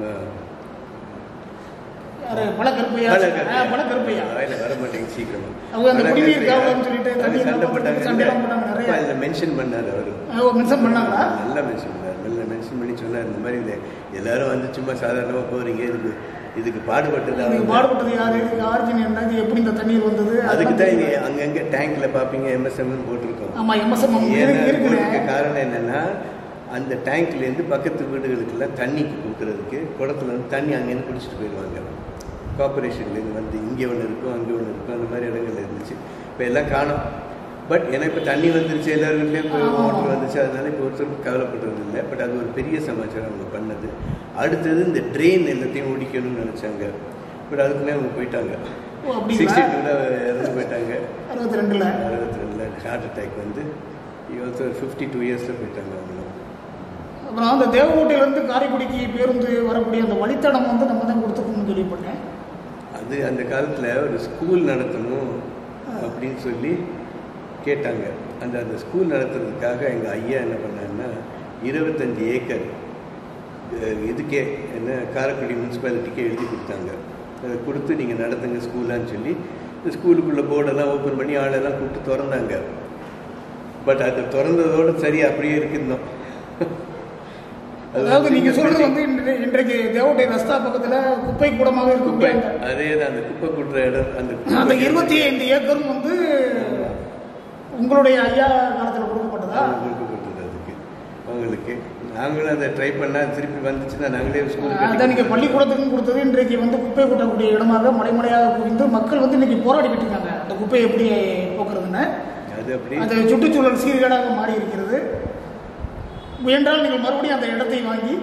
யாரு பழக்கருப்பையா ஆ, பழக்கருப்பையா வாயில வர மாட்டேங்குது சீக்கிரமா அவங்க அந்த குடிநீர் காவலன்னு சொல்லிட்டு தண்ணி சண்டை எல்லாம் போட்டாங்க சண்டை எல்லாம் போட்டாங்க நிறைய. அப்ப அதுல மென்ஷன் பண்ணாரு அவரு மென்ஷன் பண்ணாங்களா நல்லா மென்ஷன் பண்ணார் நல்லா மென்ஷன் பண்ணி சொன்னார் இந்த மாதிரி இந்த எல்லாரும் வந்து சும்மா சாதாரணமாக போறீங்க இதுக்கு இதுக்கு பாடுபட்டது இதுக்கு அவங்க. பாடுபட்டது யாரு இதுக்கு ஆரிஜின் என்ன இது எப்படி இந்த தண்ணீர் வந்தது அதுக்கு தான் இங்க அதெல்லாம் அங்கங்க டேங்க்ல பாப்பீங்க எம்எஸ்எம் போட்டிருக்கோம் ஆமா எம்எஸ்எம் ஏன்னா இருக்குண்ணே போட்டிருக்க காரணம் என்னன்னா அந்த டேங்க்ல இருந்து பக்கத்து வீடுகளுக்கெல்லாம் தண்ணிக்கு கொடுக்கறதுக்கு குடத்துல வந்து தண்ணி அங்கேருந்து குடிச்சிட்டு போயிடுவாங்க கார்பரேஷன்லேருந்து வந்து இங்கே ஒன்று இருக்கும் அங்கே ஒன்று இருக்கும் அந்த மாதிரி இடங்கள்ல இருந்துச்சு இப்போ எல்லாம் காணும் பட் எனக்கு இப்போ தண்ணி வந்துருச்சு எல்லார் வீட்லேயும் இப்போ ஆமா. மோட்டர் வந்துச்சு அதனால இப்போ ஒருத்தருக்கும் கவலைப்படுறது இல்லை பட் அது ஒரு பெரிய சமாச்சாரம் அவங்க பண்ணது அடுத்தது இந்த ட்ரெயின் எல்லாத்தையும் ஓடிக்கணும்னு நினச்சாங்க பட் அதுக்குள்ளே அவங்க போயிட்டாங்க ஓ, அப்படிங்களா? சிக்ஸ்டி டூவில் இறந்து போயிட்டாங்க அறுபத்தி ரெண்டுல அறுபத்தி ரெண்டில் ஹார்ட் அட்டாக் வந்து ஆல்சோ ஃபிஃப்டி டூ இயர்ஸில் போயிட்டாங்க அவங்களும் அப்புறம் அந்த தேவகோட்டையிலேருந்து காரைக்குடிக்கு பேருந்து வரக்கூடிய அந்த வழித்தடம் வந்து நம்ம தான் கொடுத்துருக்கோம்னு கேள்விப்பட்டேன் அது அந்த காலத்தில் ஒரு ஸ்கூல் நடத்தணும் அப்படின்னு சொல்லி கேட்டாங்க அந்த அந்த ஸ்கூல் நடத்துறதுக்காக எங்கள் ஐயா என்ன பண்ணாருன்னா இருபத்தஞ்சி ஏக்கர் அஹ், இதுக்கே என்ன காரைக்குடி முனிசிபாலிட்டிக்கே எழுதி கொடுத்தாங்க அதை கொடுத்து நீங்கள் நடத்துங்க ஸ்கூலான்னு சொல்லி இந்த ஸ்கூலுக்குள்ளே போர்டெல்லாம் ஓப்பன் பண்ணி ஆளெல்லாம் கூப்பிட்டு திறந்தாங்க பட் அது திறந்ததோடு சரி அப்படியே இருக்கிருந்தோம் அது அதாவது ஒரு நீங்க சின்ன சொல்றது building. வந்து இன்றை- இன்றைக்கு தேவட்டை ரஸ்தா பக்கத்துல குப்பை கூடமாக குப்பை இருக்கக்கூடிய அதே தான் அந்த குப்பை கூட்டுற இடம் அந்த அந்த குப்பை இருபத்தி ஐந்து ஏக்கரும் வந்து உங்களுடைய ஐயா காலத்துல கொடுக்கப்பட்டதா அவங்க கொடுக்கப்பட்டது அதுக்கு அவங்களுக்கு நாங்களும் அதை ட்ரை பண்ணா திருப்பி வந்துச்சுன்னா நாங்களே ஸ்கூல் அதான் நீங்க பள்ளிக்கூடத்துக்கும் கொடுத்தது இன்றைக்கு வந்து குப்பை கொட்டக்கூடிய இடமாக மலைமலையாக குவிந்து மக்கள் வந்து இன்னைக்கு போராடிக்கிட்டு இருக்காங்க அந்த குப்பையை எப்படி போக்குறதுன்னு அது அப்படி அந்த சுற்றுச்சூழல் சீர்கேடாக மாறி இருக்கிறது முயன்றால் நீங்கள் மறுபடியும் அந்த இடத்தை வாங்கி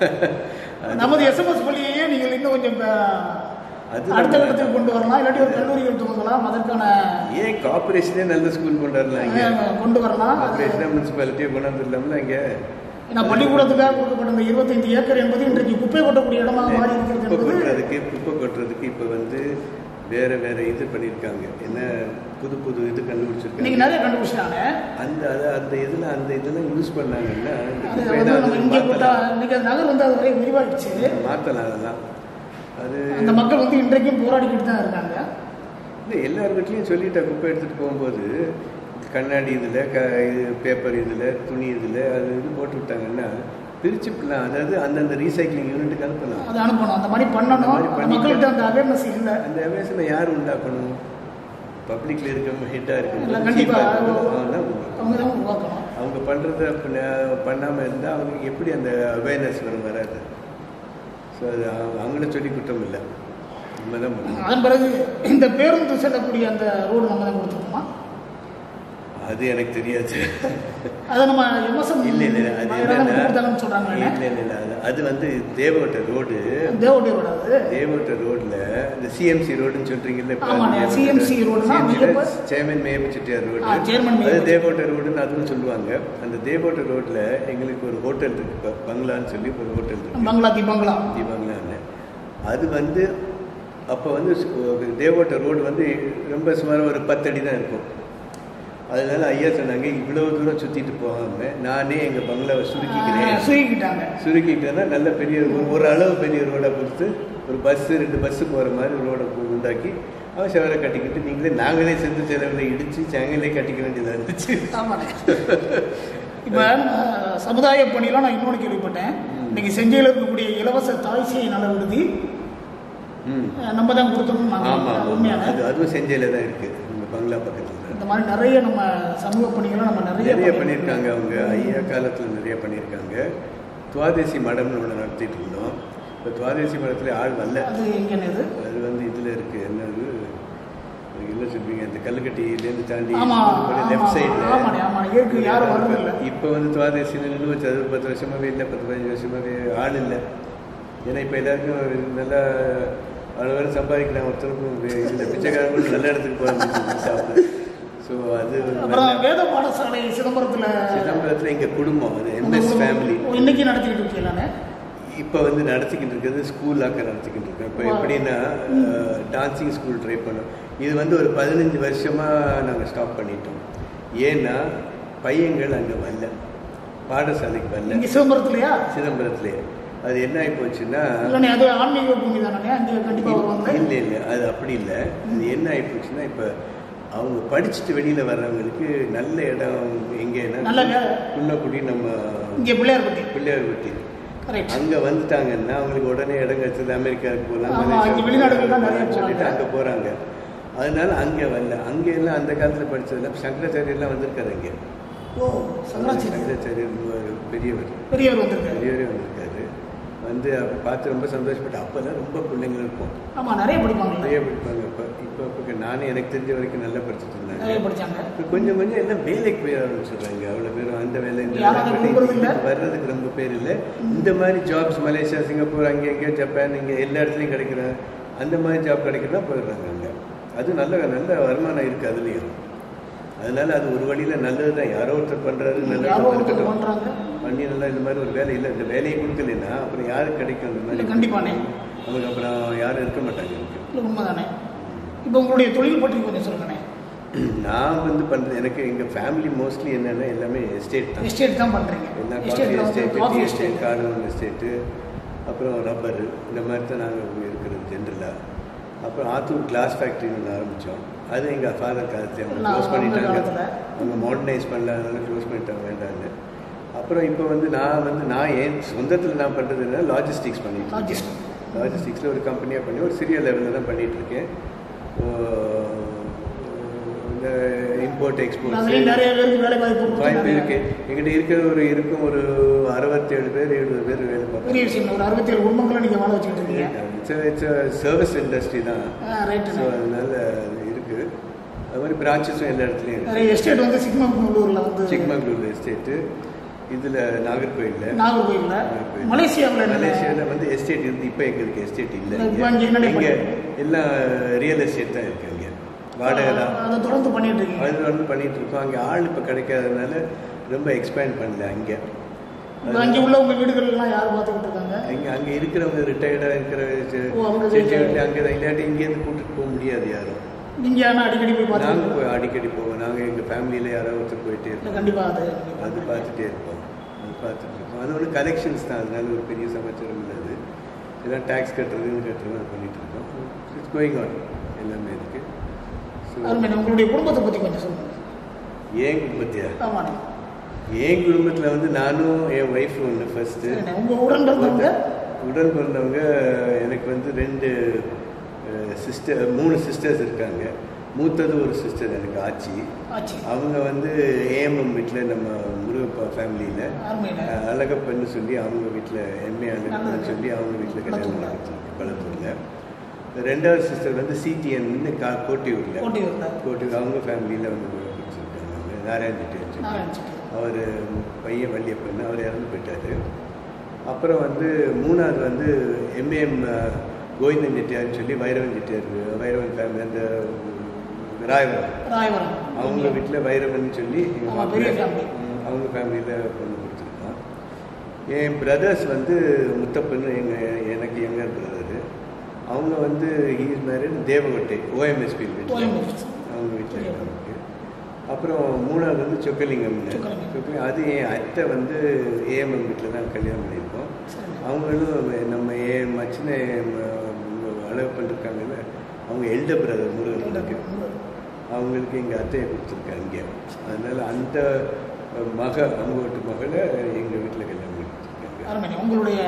நமது எஸ்எம்எஸ் பள்ளியையே நீங்கள் இன்னும் கொஞ்சம் அஹ், அது அடுத்த நம்ம- கட்டத்துக்கு கொண்டு வரலாம் இல்லாட்டி ஒரு கல்லூரிகள் துவங்கலாம் அதற்கான ஏன் கார்பரேஷனே நல்ல ஸ்கூல் கொண்டு வரலாம் இங்க அஹ், கொண்டு வரலாம் அது கார்பரேஷனே முனிசிபாலிட்டியே கொண்டு வந்துடலாம்ல இங்க ஏன்னா பள்ளிக்கூடத்துக்காக கொடுக்கப்பட்ட இந்த இருபத்தைந்து ஏக்கர் என்பது இன்றைக்கு குப்பை கொட்டக்கூடிய இடமாக மாறி இருக்கிறது குப்பை என்பது கொட்டுறதுக்கு குப்பை கொட்டுறதுக்கு இப்போ வந்து வேற வேற இது பண்ணியிருக்காங்க என்ன புது புது இது இன்னைக்கு கண்டுபிடிச்சிருக்காங்க நிறைய கண்டுபிடிச்சிட்டாங்க அந்த அது அந்த இதில் அந்த இதெல்லாம் யூஸ் பண்ணாங்கன்னா இந்த அது குப்பையெல்லாம் வந்து நம்ம இங்கே போட்டா மாற்றலாம் இன்னைக்கு அது நகர் வந்து அது வரை விரிவாயிடுச்சு மாற்றலாம் அதெல்லாம் அது அந்த மக்கள் வந்து இன்றைக்கும் போராடிக்கிட்டு தான் இருக்காங்க இல்லை எல்லார் வீட்லேயும் சொல்லிட்டா குப்பை எடுத்துகிட்டு போகும்போது கண்ணாடி இதில் க இது பேப்பர் இதில் துணி இதில் அது இது போட்டு விட்டாங்கன்னா பிரிச்சுக்கலாம் அதாவது அந்தந்த ரீசைக்ளிங் யூனிட்டுக்கு அனுப்பலாம் அது அனுப்பணும் அந்த மாதிரி பண்ணணும் அந்த மாதிரி அந்த பண்ணிட்டு- மக்கள்கிட்ட அந்த அவேர்னஸ் இல்லை அந்த அவேசனை யார் உண்டாக்கணும் பப்ளிக்ல இருக்கவங்க ஹெட்டாக இல்லை இருக்கவங்க கண்டிப்பா chief ஆ அவங்க இருக்கவங்க, அவங்க தான் உண்டாக்கணும். தான் உருவாக்கணும் அவங்க பண்ணுறத பண்ணாமல் இருந்தால் அவங்களுக்கு எப்படி அந்த அவேர்னஸ் வரும் வராது ஸோ அது அவங்க- அவங்கள சொல்லி குற்றம் இல்லை நம்ம தான் பண்ணணும் அதன் பிறகு இந்த பேருந்து செல்லக்கூடிய அந்த ரோடு நம்ம தான் கொடுத்துருக்கோமா அது எனக்கு தெரியாது அதை நம்ம எம்எஸ்எம் இல்லை இல்லை அது என்னன்னா கொடுத்தாங்கன்னு சொல்றாங்க இல்லை இல்லை இல்லை அது- அது வந்து தேவகோட்டை ரோடு தேவடைய ரோடு அது தேவகோட்டை ரோட்ல இந்த சிஎம்சி ரோடுன்னு சொல்றீங்கல்ல இப்ப ஆமாண்ணே, தேவகோட்டை- CMC ரோடுனா CMC மிகப்ப- சேர்மன் மேயப்ப செட்டியார் ரோடு ஆ, சேர்மன் அது மேயப்ப- தேவகோட்டை ரோடுன்னு அதுவும் சொல்லுவாங்க அந்த தேவகோட்டை ரோட்ல எங்களுக்கு ஒரு ஹோட்டல் இருக்கு இப்ப பங்களான்னு சொல்லி ஒரு ஹோட்டல் இருக்கு பங்களா தி பங்களா தி பங்களான்னு அது வந்து அப்போ வந்து ஸ்கூ- தேவகோட்டை ரோடு வந்து ரொம்ப சுமார் ஒரு பத்தடி தான் இருக்கும் அதனால ஐயா சொன்னாங்க இவ்வளவு தூரம் சுத்திட்டு போகாம நானே எங்க பங்களாவை சுருக்கிக்கிறேன் சுருக்கிட்டாங்க சுருக்கிட்டேன்னா நல்ல பெரிய ஒரு ஒரு அளவு பெரிய ரோடை கொடுத்து ஒரு பஸ்ஸு ரெண்டு பஸ்ஸு போகிற மாதிரி ஒரு ரோடை உண்டாக்கி அவன் செவரை கட்டிக்கிட்டு நீங்களே நாங்களே செந்து செலவில் இடித்து செங்கலே கட்டிக்க வேண்டியதாக இருந்துச்சு ஆமாண்ணே இப்போ சமுதாய பணியெல்லாம் நான் இன்னொன்று கேள்விப்பட்டேன் இன்னைக்கு செஞ்சியில் இருக்கக்கூடிய இலவச தாய்சை நல விடுதி ம் அஹ், நம்ம தான் கொடுத்தோம்னு ஆமாம் நாங்கள் ஆமாம் உண்மையான அது அதுவும் செஞ்சையில் தான் இருக்குது இந்த பங்களா பக்கத்தில் இந்த மாதிரி நிறைய நம்ம சமூக பணிகளை நம்ம நிறைய நிறைய பண்ணிட்டு பண்ணியிருக்காங்க அவங்க ஐயா காலத்தில் நிறைய பண்ணியிருக்காங்க துவாதேசி மடம்னு ஒன்று நடத்திட்டு இருந்தோம் இப்போ துவாதேசி மடத்துல ஆள் வரல அது எங்கன்னு இது அது வந்து இதில் இருக்குது என்னது என்ன சொல்வீங்க இந்த கல்லுக்கட்டியிலேருந்து தாண்டி ஆமா லெஃப்ட் சைடில் ஆமாண்ணே ஆமாண்ணே இருக்கு யாரும் வர்றதில்லை இப்போ வந்து துவாதேசியில் நின்று வச்சு அது ஒரு பத்து வருஷமாவே இல்லை பத்து பதினஞ்சு வருஷமாவே ஆள் இல்லை ஏன்னா இப்போ எல்லாருக்கும் நல்லா அவ்வளோ சம்பாதிக்கிறாங்க ஒருத்தருக்கும் வே- இந்த பிச்சைக்காரங்களும் நல்ல இடத்துக்கு போகிறாங்க சாப்பிட ஸோ அது ஒரு அப்புறம் நல்ல- வேத பாடசாலை சிதம்பரத்தில் சிதம்பரத்தில் எங்கள் குடும்பம் அது எம்எஸ் ஃபேமிலி இன்னைக்கு நடத்திக்கிட்டு இருக்கீங்களாண்ணே இப்போ வந்து நடத்திக்கிட்டு இருக்கிறது ஸ்கூல் ஆக்க நடத்திக்கிட்டு இருக்கோம் இப்போ Wow. எப்படின்னா டான்சிங் ஸ்கூல் ட்ரை பண்ணோம் இது வந்து ஒரு பதினஞ்சு வருஷமாக நாங்கள் ஸ்டாப் பண்ணிட்டோம் ஏன்னா பையங்கள் அங்கே வரல பாடசாலைக்கு வரல இங்கே சிதம்பரத்துலையா சிதம்பரத்துலேயே அது என்ன ஆகி போச்சுன்னா இல்லைண்ணே அது ஆன்மீக பூமி தானே அங்கே கண்டிப்பாக வருவாங்க இல்லை இல்லை அது அப்படி இல்லை இது என்ன ஆகி போச்சுன்னா இப்போ அவங்க படிச்சுட்டு வெளியில் வர்றவங்களுக்கு நல்ல இடம் எங்கேன்னா நல்ல வேலை. குன்னக்குடி நம்ம இங்கே பிள்ளையார்பட்டி பிள்ளையார்பட்டி கரெக்ட் அங்க வந்துட்டாங்கன்னா அவங்களுக்கு உடனே இடம் கிடைச்சது அமெரிக்காவுக்கு போகலாம் ஆமா, மலேசியாவுக்கு அங்க வெளிநாடுகள் தான் நிறைய போகலாம்னு சொல்லிட்டு போறாங்க. அங்க போறாங்க அதனால அங்க வரல அங்க எல்லாம் அந்த காலத்துல படிச்சதுல சங்கராச்சாரியர் எல்லாம் வந்திருக்காரு அங்க ஓ சங்கராச்சாரி சங்கராச்சாரியர் ஒரு பெரியவர் பெரியவர் வந்திருக்காரு பெரியவரே வந்திருக்காரு வந்து அப்ப பார்த்து ரொம்ப சந்தோஷப்பட்டு அப்பெல்லாம் ரொம்ப பிள்ளைங்க இருக்கும் ஆமா நிறைய படிப்பாங்க நிறைய படிப்பாங்க இப்போ இப்போ இப்போ நானே எனக்கு தெரிஞ்ச வரைக்கும் நல்லா படிச்சுட்டு இருந்தாங்க நிறைய படிச்சாங்க இப்ப கொஞ்சம் கொஞ்சம் எல்லாம் வேலைக்கு போய் ஆரம்பிச்சிடுறாங்க அவ்வளோ பேரும் அந்த வேலை இந்த யாரும் வேலை அதை பண்ணி விரும்புறது இல்ல. வர்றதுக்கு ரொம்ப பேர் இல்லை இந்த மாதிரி ஜாப்ஸ் மலேசியா சிங்கப்பூர் அங்கே எங்கேயோ ஜப்பான் இங்கே எல்லா இடத்துலையும் கிடைக்கிற அந்த மாதிரி ஜாப் கிடைக்கிறதா போயிடுறாங்க அங்கே அது நல்ல நல்ல வருமானம் இருக்குது அதுலேயும் அதனால அது ஒரு வழியில் நல்லது தான் யாரோ ஒருத்தர் பண்ணுறாரு நல்லது யாரோ ஒருத்தர் இருக்கட்டும். பண்றாங்க பண்ணி நல்லா இந்த மாதிரி ஒரு வேலை இல்லை இந்த வேலையை கொடுக்கலன்னா அப்புறம் யாருக்கு கிடைக்கும் அந்த இல்லை மாதிரி கண்டிப்பாண்ணே நமக்கு அப்புறம் யாரும் இருக்க மாட்டாங்க எனக்கு இல்லை உண்மைதானே இப்போ உங்களுடைய தொழில் பற்றி கொஞ்சம் சொல்லுங்கண்ணே நான் வந்து பண்ணுறது எனக்கு எங்கள் ஃபேமிலி மோஸ்ட்லி என்னென்னா எல்லாமே எஸ்டேட் தான் எஸ்டேட் தான் பண்றீங்க எல்லாம் காஃபி எஸ்டேட்ல வந்து estate coffee tea estate estate garden estate அப்புறம் ரப்பரு இந்த மாதிரி தான் நாங்கள் இருக்கிறது ஜென்ரலாக அப்புறம் ஆத்தூர் கிளாஸ் ஃபேக்ட்ரி ஒன்று ஆரம்பித்தோம் அது எங்கள் ஃபாதர் காலத்தில் அவங்க நான் க்ளோஸ் அந்த பண்ணிட்டாங்க காலத்துல. அவங்க மாடர்னைஸ் பண்ணல அதனால க்ளோஸ் பண்ணிட்டாங்க வேண்டாம்னு அப்புறம் இப்போ வந்து நான் வந்து நான் என் சொந்தத்தில் நான் பண்ணுறதுனா லாஜிஸ்டிக்ஸ் பண்ணிட்டு இருக்கேன் Logistics. லாஜிஸ்டிக்ஸில் ஒரு கம்பெனியாக பண்ணி ஒரு சிறிய லெவலில் தான் பண்ணிட்டு இருக்கேன் ஆஹ் இந்த இம்போர்ட் எக்ஸ்போர்ட் அதுலேயும் நிறைய பேருக்கு வேலை வாய்ப்பு கொடுத்து வாய்ப்பு நிறைய- இருக்கு எங்கிட்ட இருக்கிற ஒரு இருக்கும் ஒரு அறுபத்தேழு பேர் எழுபது பேர் வேலை பெரிய பார்ப்பாங்க விஷயம் ஒரு அறுபத்தேழு குடும்பங்களை நீங்கள் வாழ வச்சுக்கிட்டு இருக்கீங்க இட்ஸ் சர்வீஸ் இண்டஸ்ட்ரி தான் ரைட்டு ஸோ அதனால அது இருக்கு அது மாதிரி பிரான்ச்சஸும் எல்லா இடத்துலையும் இருக்கு நிறைய எஸ்டேட் வந்து சிக்மங்களூரில் வந்து சிக்மங்களூர் எஸ்டேட்டு இதில் நாகர்கோயிலில் நாகர்கோயிலில் மலேசியாவில் என்ன மலேசியாவில் வந்து எஸ்டேட் இருந்து இப்போ எங்களுக்கு எஸ்டேட் இல்லை இப்ப அங்க என்னென்ன இங்கே எல்லாம் ரியல் எஸ்டேட் தான் இருக்கு இங்கே வாடகை தான் அதை தொடர்ந்து பண்ணிட்டு இருக்கீங்க அது வந்து பண்ணிட்டு இருக்கோம் அங்கே ஆள் இப்போ கிடைக்காதனால ரொம்ப எக்ஸ்பேண்ட் பண்ணல அங்கே இப்போ அங்கே உள்ள உங்கள் வீடுகள்லாம் யார் பார்த்துக்கிட்டு இருக்காங்க அங்கே அங்கே இருக்கிறவங்க ரிட்டையர்டாக இருக்கிற ஓ, அவங்க அங்கே தான் இல்லாட்டி இங்கேருந்து கூட்டிட்டு போக முடியாது யாரும் நீங்கள் ஆனால் அடிக்கடி போய் நாங்கள் பார்த்துக்கிட்டு போய் அடிக்கடி போவோம் நாங்கள் எங்கள் ஃபேமிலியில் யாராவது ஒருத்தர் போயிட்டே இருப்போம் கண்டிப்பாக அது அது பார்த்துட்டே இருப்போம் அது பார்த்துட்டு இருப்போம் அது ஒன்று கலெக்ஷன்ஸ் தான் அதனால ஒரு பெரிய சமாச்சாரம் இல்லை அது எல்லாம் டேக்ஸ் கட்டுறதுன்னு கட்டுறது அது பண்ணிட்டு இருக்கோம் இட்ஸ் கோயிங் ஆன் எல்லாமே இருக்கு ஸோ அருமை உங்களுடைய குடும்பத்தை பற்றி கொஞ்சம் சொல்லுங்கள் என் குடும்பத்தையா ஆமாண்ணே என் குடும்பத்தில் வந்து நானும் என் ஒய்ஃப் ஒன்று ஃபர்ஸ்ட்டு சரிண்ணே உங்கள் உடன் பிறந்தவங்க உடன் பிறந்தவங்க எனக்கு வந்து ரெண்டு சிஸ்டர் மூணு சிஸ்டர்ஸ் இருக்காங்க மூத்தது ஒரு சிஸ்டர் எனக்கு ஆச்சி ஆச்சு அவங்க வந்து ஏஎம்எம் வீட்டில் நம்ம முருகப்பா ஃபேமிலியில் அருமைண்ணே அழகப்பன்னு சொல்லி அவங்க வீட்டில் எம்ஏ அழகப்பன்னு சொல்லி அவங்க வீட்டில் கல்யாணம் பண்ணி வச்சிருக்கு பழத்தூரில் ரெண்டாவது சிஸ்டர் வந்து சிடிஎன் கா கோட்டியூரில் கோட்டியூர்ல. கோட்டியூர் அவங்க ஃபேமிலியில் வந்து வச்சுருக்காங்க நாராயண் செட்டியார் சொல்லி நாராயண் செட்டியார். அவர் பையன் வள்ளியப்பன் அவர் இறந்து போயிட்டாரு அப்புறம் வந்து மூணாவது வந்து எம்ஏஎம் கோவிந்தன் செட்டியார்னு சொல்லி வைரவன் செட்டியார் வைரவன் ஃபேமிலி அந்த ராயவரம் ராயவரம் அவங்க வீட்டில் வைரவன் சொல்லி எங்க ஆமா, பெரிய மாப்பிள்ளை, family. ம், அவங்க ஃபேமிலியில் பொண்ணு கொடுத்துருக்கான் என் பிரதர்ஸ் வந்து முத்தப்பன்னு எங்கள் எனக்கு எங்கர் பிரதரு அவங்க வந்து ஹீஸ் மேரிட் தேவகோட்டை ஓஎம்எஸ்பி வீட்டில் OMS. அவங்க வீட்டில் இருக்காங்க அப்புறம் மூணாவது வந்து சொக்கலிங்கம்னு சொக்கலிங்கம். சொக்கலிங்கம் அது என் அத்தை வந்து ஏஎம்எம் வீட்டில் தான் கல்யாணம் பண்ணியிருக்கோம் சரி. அவங்களும் நம்ம ஏ மச்சின அளவு பண்ணிருக்காங்கல்ல அவங்க எல்டர் பிரதர் முருகனுக்கு அவங்களுக்கு எங்கள் அத்தையை கொடுத்துருக்காங்க அதனால அந்த மக அவங்க வீட்டு மகளை எங்கள் வீட்டில் கல்யாணம் பண்ணி கொடுத்துருக்காங்க அருமைண்ணே உங்களுடைய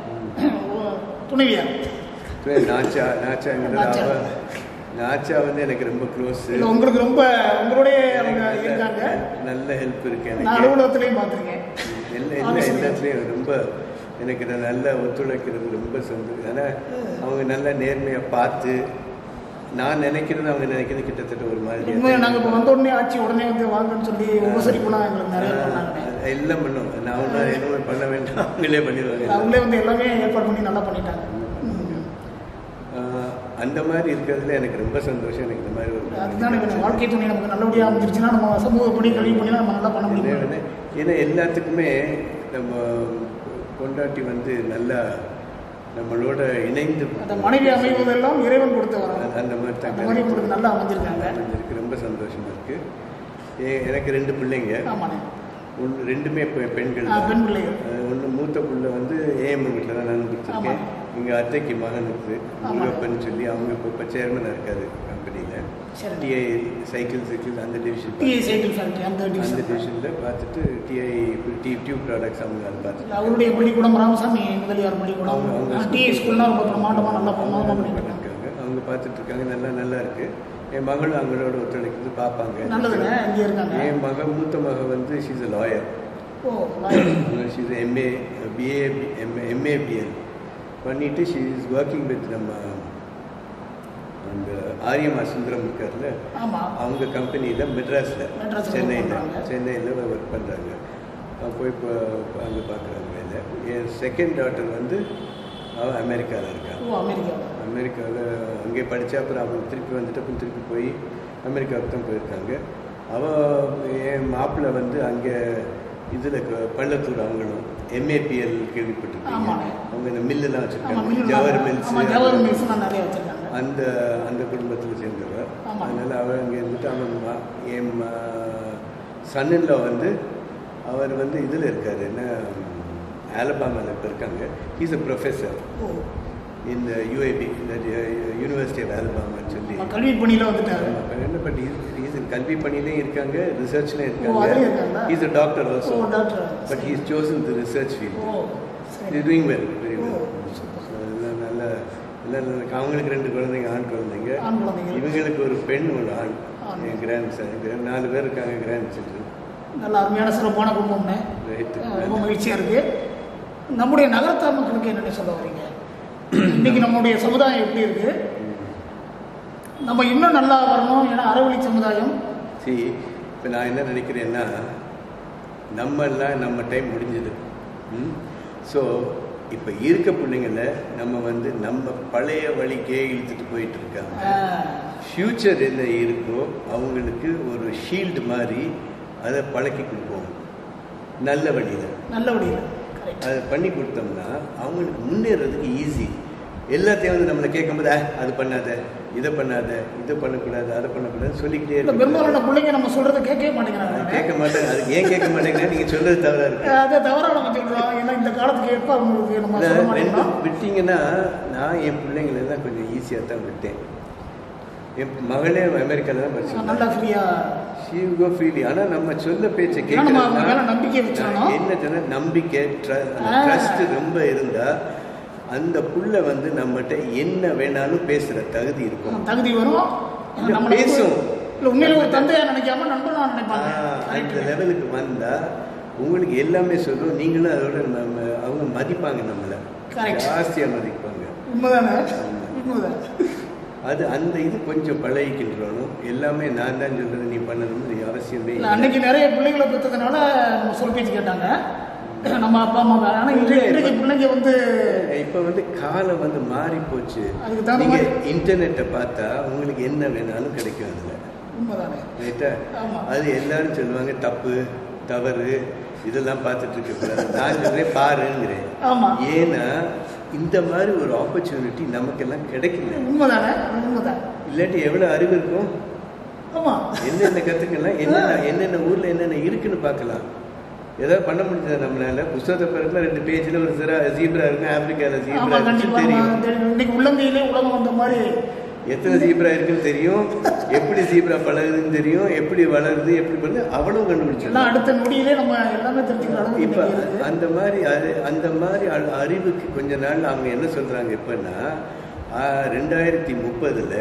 துணைவியார் இப்ப நாச்சா நாச்சாங்கிறது நாச்சா. அவ நாச்சா வந்து எனக்கு ரொம்ப க்ளோஸ் இல்லை உங்களுக்கு ரொம்ப உங்களுடைய அவங்க இருக்காங்க நல்ல ஹெல்ப் இருக்கு நான் எனக்கு அலுவலகத்துலேயும் பார்த்துருக்கேன் எல்லா எல்லா எல்லாத்துலேயும் ரொம்ப எனக்கு நான் நல்லா ஒத்துழைக்கிறது ரொம்ப சந்தோஷம் ஆனால் அவங்க நல்லா நேர்மையாக பார்த்து நான் நினைக்கிறது அவங்க நினைக்கிறது கிட்டத்தட்ட ஒரு மாதிரி உண்மையாக நாங்கள் இப்போ வந்த உடனே ஆச்சு உடனே வந்து வாங்கன்னு சொல்லி உபசரிப்புலாம் எங்களுக்கு நிறைய பண்ணாங்க ஆஹ் எல்லாம் பண்ணும் நான் ஒன்றும் எதுவுமே பண்ண வேண்டாம் அவங்களே பண்ணிடுவாங்க அவங்களே வந்து எல்லாமே ஏற்பாடு பண்ணி நல்லா பண்ணிட்டாங்க ம். ஆஹ் அந்த மாதிரி இருக்கிறதுல எனக்கு ரொம்ப சந்தோஷம் எனக்கு இந்த மாதிரி ஒரு அதுதான் எனக்கு வாழ்க்கை துணை நமக்கு நல்லபடியாக அமைஞ்சிருச்சுன்னா நம்ம சமூக பணி கல்வி பண்ணி நம்ம நல்லா பண்ண என்ன முடியும் வந்து- ஏன்னா எல்லாத்துக்குமே நம்ம பொண்டாட்டி வந்து நல்லா நம்மளோட இணைந்து அந்த மனைவி அமைவதெல்லாம் இறைவன் கொடுத்த வரம் அந்த- அந்த மாதிரி தான் அந்த மாதிரி உங்களுக்கு நல்லா அமைஞ்சிருக்காங்க எனக்கு ரொம்ப சந்தோஷமா இருக்கு ஏ- எனக்கு ரெண்டு பிள்ளைங்க ஆமாண்ணே ஒன்று ரெண்டுமே பெ- பெண்கள் ஆ, தான். பெண் பிள்ளைகள் அஹ் ஒண்ணு மூத்த புள்ள வந்து ஏஎம் வீட்டில் தான் நான் கொடுத்துருக்கேன் ஆமா. எங்கள் அத்தைக்கு மகன் இருக்கு முருகப்பன் சொல்லி அவங்க இப்போ இப்போ சேர்மனாக இருக்காரு கம்பெனியில் சரி. டிஐ சைக்கிள் சைக்கிள் அந்த டிவிஷன் டிஐ சைக்கிள் ஃபேக்டரி அந்த அந்த டிவிஷன் டிவிஷனில் பார்த்துட்டு டிஐ டி டியூப் ப்ராடக்ட்ஸ் அவங்க அதை பார்த்துட்டு அவருடைய பள்ளிக்கூடம் ராமசாமி முதலியார் பள்ளிக்கூடம் அவங்க- அவங்க டிஐ ஸ்கூல்னா ரொம்ப பிரமாண்டமாக நல்லா பிரமாதமாக பண்ணிட்டு இருக்காங்க இருக்காங்க அவங்க பார்த்துட்டு இருக்காங்க நல்லா நல்லா இருக்கு என் மகள் அவங்களோட ஒத்துழைக்கிறது பார்ப்பாங்க நல்லதுங்க இங்கே இருக்காங்க என் மக மூத்த மக வந்து she's a lawyer oh lawyer. She's MA BA MA MA BL பண்ணிட்டு ஷீ இஸ் ஒர்க்கிங் வித் நம்ம அந்த ஆரியமா சுந்தரம் இருக்கார்ல ஆமா அவங்க கம்பெனியில் மெட்ராஸில் மெட்ராஸ்ல work சென்னையில் பண்றாங்க. சென்னையில் ஒர்க் பண்ணுறாங்க போய் இப்போ அங்கே பார்க்குறாங்க வேலை என் செகண்ட் டாட்டர் வந்து அவள் அமெரிக்காவில் இருக்கா ஓ அமெரிக்காவில் அமெரிக்காவில் அங்கே படித்தா அப்புறம் அவங்க திருப்பி வந்துட்டு அப்புறம் திருப்பி போய் அமெரிக்காவுக்கு தான் போயிருக்காங்க அவள் என் மாப்பிள்ளை வந்து அங்கே இதில் பள்ளத்தூர் அவங்களும் எம்ஏபிஎல் கேள்விப்பட்டிருக்கீங்க ஆமாங்க. அவங்க இந்த மில்லுலாம் ஆமா வச்சுருக்காங்க மில் ஜவர் ஆமா மில்ஸ் ஜவர் மில்ஸ்லாம் நிறைய வச்சிருக்காங்க அந்த அந்த குடும்பத்தில் சேர்ந்தவர் ஆமா. அதனால் அவர் அங்கே இருந்துட்டு அவன் மா- என் சன்னில் வந்து அவர் வந்து இதில் இருக்கார் என்ன ஆலபாமாவில் இப்போ இருக்காங்க இஸ் அ ப்ரொஃபஸர் ஓ இந்த யூஏபி இந்த யூனிவர்சிட்டி ஆஃப் அல்பாமான்னு சொல்லி நம்ம கல்வி பணியில் வந்துட்டாரு என்ன பட் இஸ் கல்வி பணியிலையும் இருக்காங்க ரிசர்ச்லையும் ஓ, அதுலயும் இருக்காங்க இருக்காங்களா? Is a doctor oh also doctor but he's chosen the research oh field சரி is doing well very oh, well எல்லாம் நல்ல எல்லாம் நல்ல அவங்களுக்கு ரெண்டு குழந்தைங்க ஆண் குழந்தைங்க ஆண் குழந்தைங்க. இவங்களுக்கு ஒரு பெண் ஒரு ஆண் ஆண். என் கிராண்ட் சன் நாலு பேர் இருக்காங்க கிராண்ட் சில்ட்ரன் நல்ல அருமையான சிறப்பான குடும்பம்னு ரைட் அஹ் ரொம்ப மகிழ்ச்சியாக இருக்கு நம்முடைய நகரத்தார் மக்களுக்கு என்னென்ன சொல்ல வரீங்க இன்னைக்கு நம்முடைய சமுதாயம் எப்படி இருக்கு நம்ம இன்னும் நல்லா வரணும் ஏன்னா அறவழி சமுதாயம் சி இப்போ நான் என்ன நினைக்கிறேன்னா நம்மெல்லாம் நம்ம டைம் முடிஞ்சது ஸோ இப்போ இருக்க பிள்ளைங்கள நம்ம வந்து நம்ம பழைய வழிக்கே இழுத்துட்டு போயிட்டு இருக்காங்க அஹ் ஃப்யூச்சர் என்ன இருக்கோ அவங்களுக்கு ஒரு ஷீல்டு மாதிரி அதை பழக்கி கொடுப்போம் நல்ல வழியில் நல்ல வழியில் கரெக்ட் அதை பண்ணி கொடுத்தோம்னா அவங்களுக்கு முன்னேறதுக்கு ஈஸி எல்லாத்தையும் வந்து நம்மளை கேட்கும்போது "ஆ, அது பண்ணாத இதை பண்ணாத இதை பண்ணக்கூடாது அதை பண்ணக்கூடாது சொல்லிக்கிட்டே இந்த இருக்க பெரும்பாலான பிள்ளைங்க நம்ம சொல்றதை கேட்கவே மாட்டேங்கிறாங்க கேட்க மாட்டேங்க அது ஏன் கேட்க மாட்டேங்கிறேன் நீங்க சொல்றது தவறா இருக்கு அதை தவிர நம்ம சொல்றோம் ஏன்னா இந்த காலத்துக்கு ஏற்ப அவங்களுக்கு நம்ம சொல்ல நான் ரெண்டு மாட்டேங்கிறோம் விட்டீங்கன்னா நான் என் பிள்ளைங்களை எல்லாம் கொஞ்சம் ஈஸியாக தான் விட்டேன் என் மகளே அமெரிக்கால தான் படிச்சிருந்தா நல்லா ஃப்ரீயா ஷீகோ ஃப்ரீலி ஆனால் நம்ம சொல்ல பேச்சை ஏன்னா நம்ம அவங்க மேல கேட்கறதுனா நம்பிக்கை வச்சிடணும் என்ன சொன்னா நம்பிக்கை ஆ. ட்ரஸ்ட் ரொம்ப இருந்தா அந்த புள்ள வந்து நம்மகிட்ட என்ன வேணாலும் பேசுற தகுதி இருக்கும் தகுதி வரும் இல்ல, நம்ம பேசும். இல்ல உண்மையில ஒரு தந்தையா நினைக்காம நண்பனா நினைப்பாங்க ஆ, அந்த Correct. லெவலுக்கு வந்தா உங்களுக்கு எல்லாமே சொல்லும் நீங்களும் அதோட நம்ம அவங்க மதிப்பாங்க நம்மள Correct. ஜாஸ்தியா மதிப்பாங்க உண்மைதானே உண்மைதான் அது அந்த இது கொஞ்சம் பழகிக்கின்றணும் எல்லாமே நான் தான் சொல்றது நீ பண்ணணும்னு அவசியமே இல்ல இல்லை அன்னைக்கு நிறைய பிள்ளைகளை பெற்றதுனால நம்ம சொல் பேச்சு கேட்டாங்க நம்ம அப்பா அம்மா ஆனா இன்றைக்கு இன்றைக்கு பிள்ளைங்க வந்து இப்ப வந்து காலம் வந்து மாறி போச்சு அதுக்கு தகுந்த நீங்க மாதிரி- இன்டர்நெட்டை பார்த்தா உங்களுக்கு என்ன வேணாலும் கிடைக்கும் அதுல உண்மைதானே ரைட்டா ஆமா. அது எல்லாரும் சொல்லுவாங்க தப்பு தவறு இதெல்லாம் பார்த்துட்டு இருக்க கூடாது நான் சொல்றேன் பாருங்கிறேன் ஆமா ஏன்னா இந்த மாதிரி ஒரு ஆப்பர்ச்சுனிட்டி நமக்கெல்லாம் கிடைக்கல உண்மைதானே உண்மைதான் இல்லாட்டி எவ்வளவு அறிவு இருக்கும் ஆமா என்னென்ன கத்துக்கலாம் என்னென்ன என்னென்ன ஊர்ல என்னென்ன இருக்குன்னு பார்க்கலாம் ஏதாவது பண்ண முடிஞ்சதா நம்மளால புத்தகத்தை பிறகு ரெண்டு பேஜ்ல ஒரு சிற ஜீப்ரா இருக்கு ஆப்பிரிக்கால ஆமா ஜீப்ரா கண்டிப்பா தெரியும் ஆமா. தெரியும். இன்னைக்கு உள்ளங்கையிலே உலகம் வந்த மாதிரி எத்தனை ஜீப்ரா இருக்குன்னு தெரியும் எப்படி ஜீப்ரா பழகுதுன்னு தெரியும் எப்படி வளருது எப்படி பண்ணுது அவளும் எல்லாம் கண்டுபிடிச்சிடலாம் அடுத்த நொடியிலே நம்ம எல்லாமே தெரிஞ்சுக்கிற அளவுக்கு இப்ப இன்னைக்கு இருக்கு. அந்த மாதிரி அறி- அந்த மாதிரி அ- அறிவுக்கு கொஞ்ச நாள் அவங்க என்ன சொல்றாங்க எப்பன்னா ஆ, ரெண்டாயிரத்தி முப்பதுல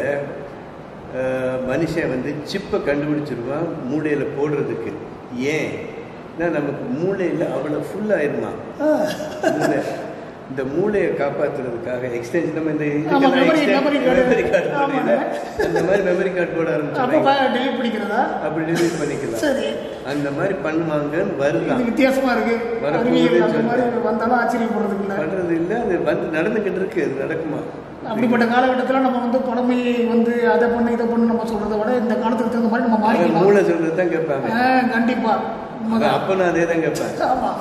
மனுஷன் வந்து சிப்பை கண்டுபிடிச்சிருவான் மூளையில போடுறதுக்கு ஏன் ஏன்னா நமக்கு மூளையில அவ்வளவு ஃபுல் ஆயிருமா மூளை இந்த மூளையை காப்பாத்துறதுக்காக எக்ஸ்டென்ஷன் நம்ம இந்த ஆமா, memory- memory card. Memory card ஆமாண்ணே. அந்த மாதிரி மெமரி கார்டு போட அப்போ ஆரம்பிச்சாங்க டெலிட் பண்ணிக்கிறதா அப்படி delete பண்ணிக்கலாம் சரி அந்த மாதிரி பண்ணுவாங்கன்னு வருதான் இது வித்தியாசமா இருக்கு வரப்போகுதுன்னு அறிவியல் அந்த சொல்றேன். மாதிரி வந்தாலும் ஆச்சரியப்படுறதுக்கு இல்லை பண்றது இல்ல அது வந்து நடந்துகிட்டு இருக்கு அது நடக்குமா அப்படிப்பட்ட காலகட்டத்தில் நம்ம வந்து புலமை வந்து அதை பண்ணு இதை பண்ணு நம்ம சொல்றதை விட இந்த காலத்துக்கு தகுந்த மாதிரி நம்ம அவன் மாறிக்கலாம் மூளை சொல்றது தான் கேட்பாங்க ஆ, கண்டிப்பா உண்மைதான். அப்ப நான் அதே தான் கேட்பேன் ஆமா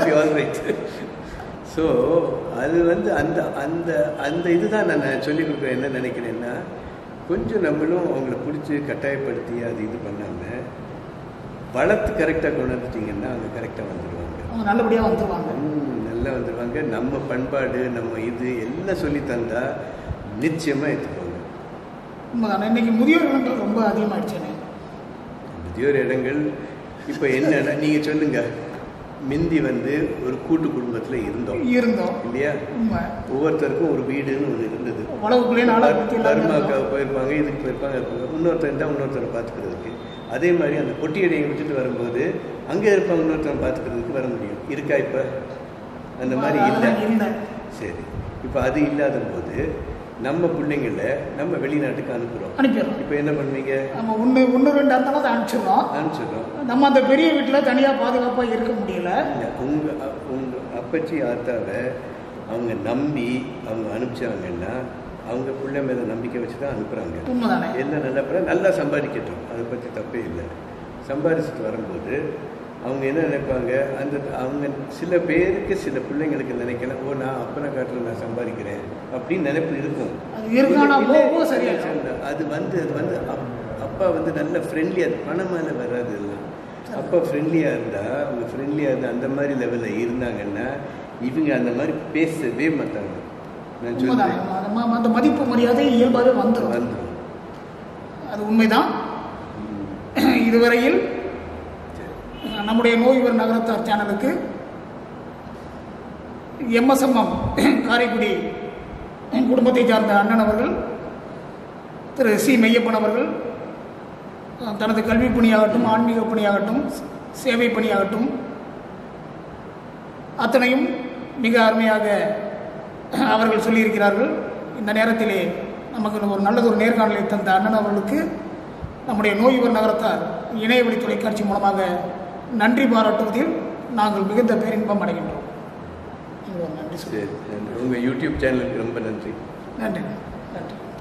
ஸோ அது வந்து அந்த அந்த அந்த இதுதான் நான் சொல்லி கொடுக்குறேன் என்ன நினைக்கிறேன்னா கொஞ்சம் நம்மளும் அவங்கள பிடிச்சி கட்டாயப்படுத்தி அது இது பண்ணாம வளர்த்து கரெக்டாக கொண்டு வந்துட்டீங்கன்னா அவங்க கரெக்டாக வந்துடுவாங்க அவங்க நல்லபடியா வந்துருவாங்க ம், நல்லா வந்துடுவாங்க நம்ம பண்பாடு நம்ம இது எல்லாம் சொல்லி தந்தா நிச்சயமா ஏற்றுப்பாங்க உண்மைதான் இன்னைக்கு முதியோர்கள் ரொம்ப அதிகமாயிடுச்சுன்னு முதியோர் இடங்கள் இப்போ என்னன்னா நீங்க சொல்லுங்க மிந்தி வந்து ஒரு கூட்டு குடும்பத்துல இருந்தோம் இருந்தோம் இல்லையா உண்மை ஒவ்வொருத்தருக்கும் ஒரு வீடுன்னு ஒன்று இருந்தது உழவுக்குள்ளே நாளை பற்றி பர்மாக்கா போயிருப்பாங்க இதுக்கு போயிருப்பாங்க இருப்பாங்க இன்னொருத்தர் தான் இன்னொருத்தரை பார்த்துக்கிறதுக்கு அதே மாதிரி அந்த பொட்டியடையை விட்டுட்டு வரும்போது அங்கே இருப்பாங்க இன்னொருத்தரை பார்த்துக்கிறதுக்கு வர முடியும் இருக்கா இப்போ அந்த மாதிரி இல்லை இல்லை சரி இப்போ அது இல்லாத போது நம்ம பிள்ளைங்கள நம்ம வெளிநாட்டுக்கு அனுப்புகிறோம் அனுப்பிடுறோம் இப்போ என்ன பண்ணுவீங்க நம்ம ஒன்று ஒன்று ரெண்டு இருந்தாலும் அதை அனுப்பிச்சிடுறோம் அனுப்பிச்சிடுறோம் நம்ம அந்த பெரிய வீட்டில் தனியாக பாதுகாப்பாக இருக்க முடியல இல்லை உங்கள் உங்கள் அப்பச்சி ஆத்தாவை அவங்க நம்பி அவங்க அனுப்பிச்சாங்கன்னா அவங்க பிள்ளை மேலே நம்பிக்கை வச்சு தான் அனுப்புகிறாங்க உண்மைதானே எல்லாம் நல்லா பண்ண நல்லா சம்பாதிக்கட்டும் அதை பற்றி தப்பே இல்லை சம்பாதிச்சுட்டு வரும்போது அவங்க என்ன நினைப்பாங்க அந்த அவங்க சில பேருக்கு சில பிள்ளைங்களுக்கு நினைக்கலாம் ஓ நான் அப்பனை காட்டில் நான் சம்பாதிக்கிறேன் அப்படின்னு நினைப்பு இருக்கும் அது இருக்கும், ஆனா இல்லை, போக போக இல்லை, சரியாயிடும். இல்லை. அது வந்து அது வந்து அப்- அப்பா வந்து நல்ல ஃப்ரெண்ட்லியாக பணம் மேலே வராது எல்லாம் அப்பா ஃப்ரெண்ட்லியாக இருந்தால் அவங்க ஃப்ரெண்ட்லியாக இருந்தால் அந்த மாதிரி லெவலில் இருந்தாங்கன்னா இவங்க அந்த மாதிரி பேசவே மாட்டாங்க நான் உண்மைதான் சொல்றேன் அந்த ம- அந்த மதிப்பு மரியாதை இயல்பாகவே வந்துடும் வந்துடும் அது உண்மைதான் இதுவரையில் நம்முடைய நோய்வர் நகரத்தார் சேனலுக்கு எம்எஸ்எம்எம் காரைக்குடி குடும்பத்தை சார்ந்த அண்ணன் அவர்கள் திரு சி மெய்யப்பன் அவர்கள் அஹ், தனது கல்வி பணியாகட்டும் ஆன்மீக பணியாகட்டும் சேவை பணியாகட்டும் அத்தனையும் மிக அருமையாக அவர்கள் சொல்லியிருக்கிறார்கள் இந்த நேரத்திலே நமக்கு ஒரு நல்லதொரு நேர்காணலை தந்த அண்ணன் அவர்களுக்கு நம்முடைய நோய்வர் நகரத்தார் இணையவழி தொலைக்காட்சி மூலமாக நன்றி பாராட்டுவதில் நாங்கள் மிகுந்த பேரின்பம் அடைகின்றோம் இவ்வளவு நன்றி சொல்லி சரி நன்றி உங்கள் யூடியூப் சேனலுக்கு ரொம்ப நன்றி நன்றி நன்றி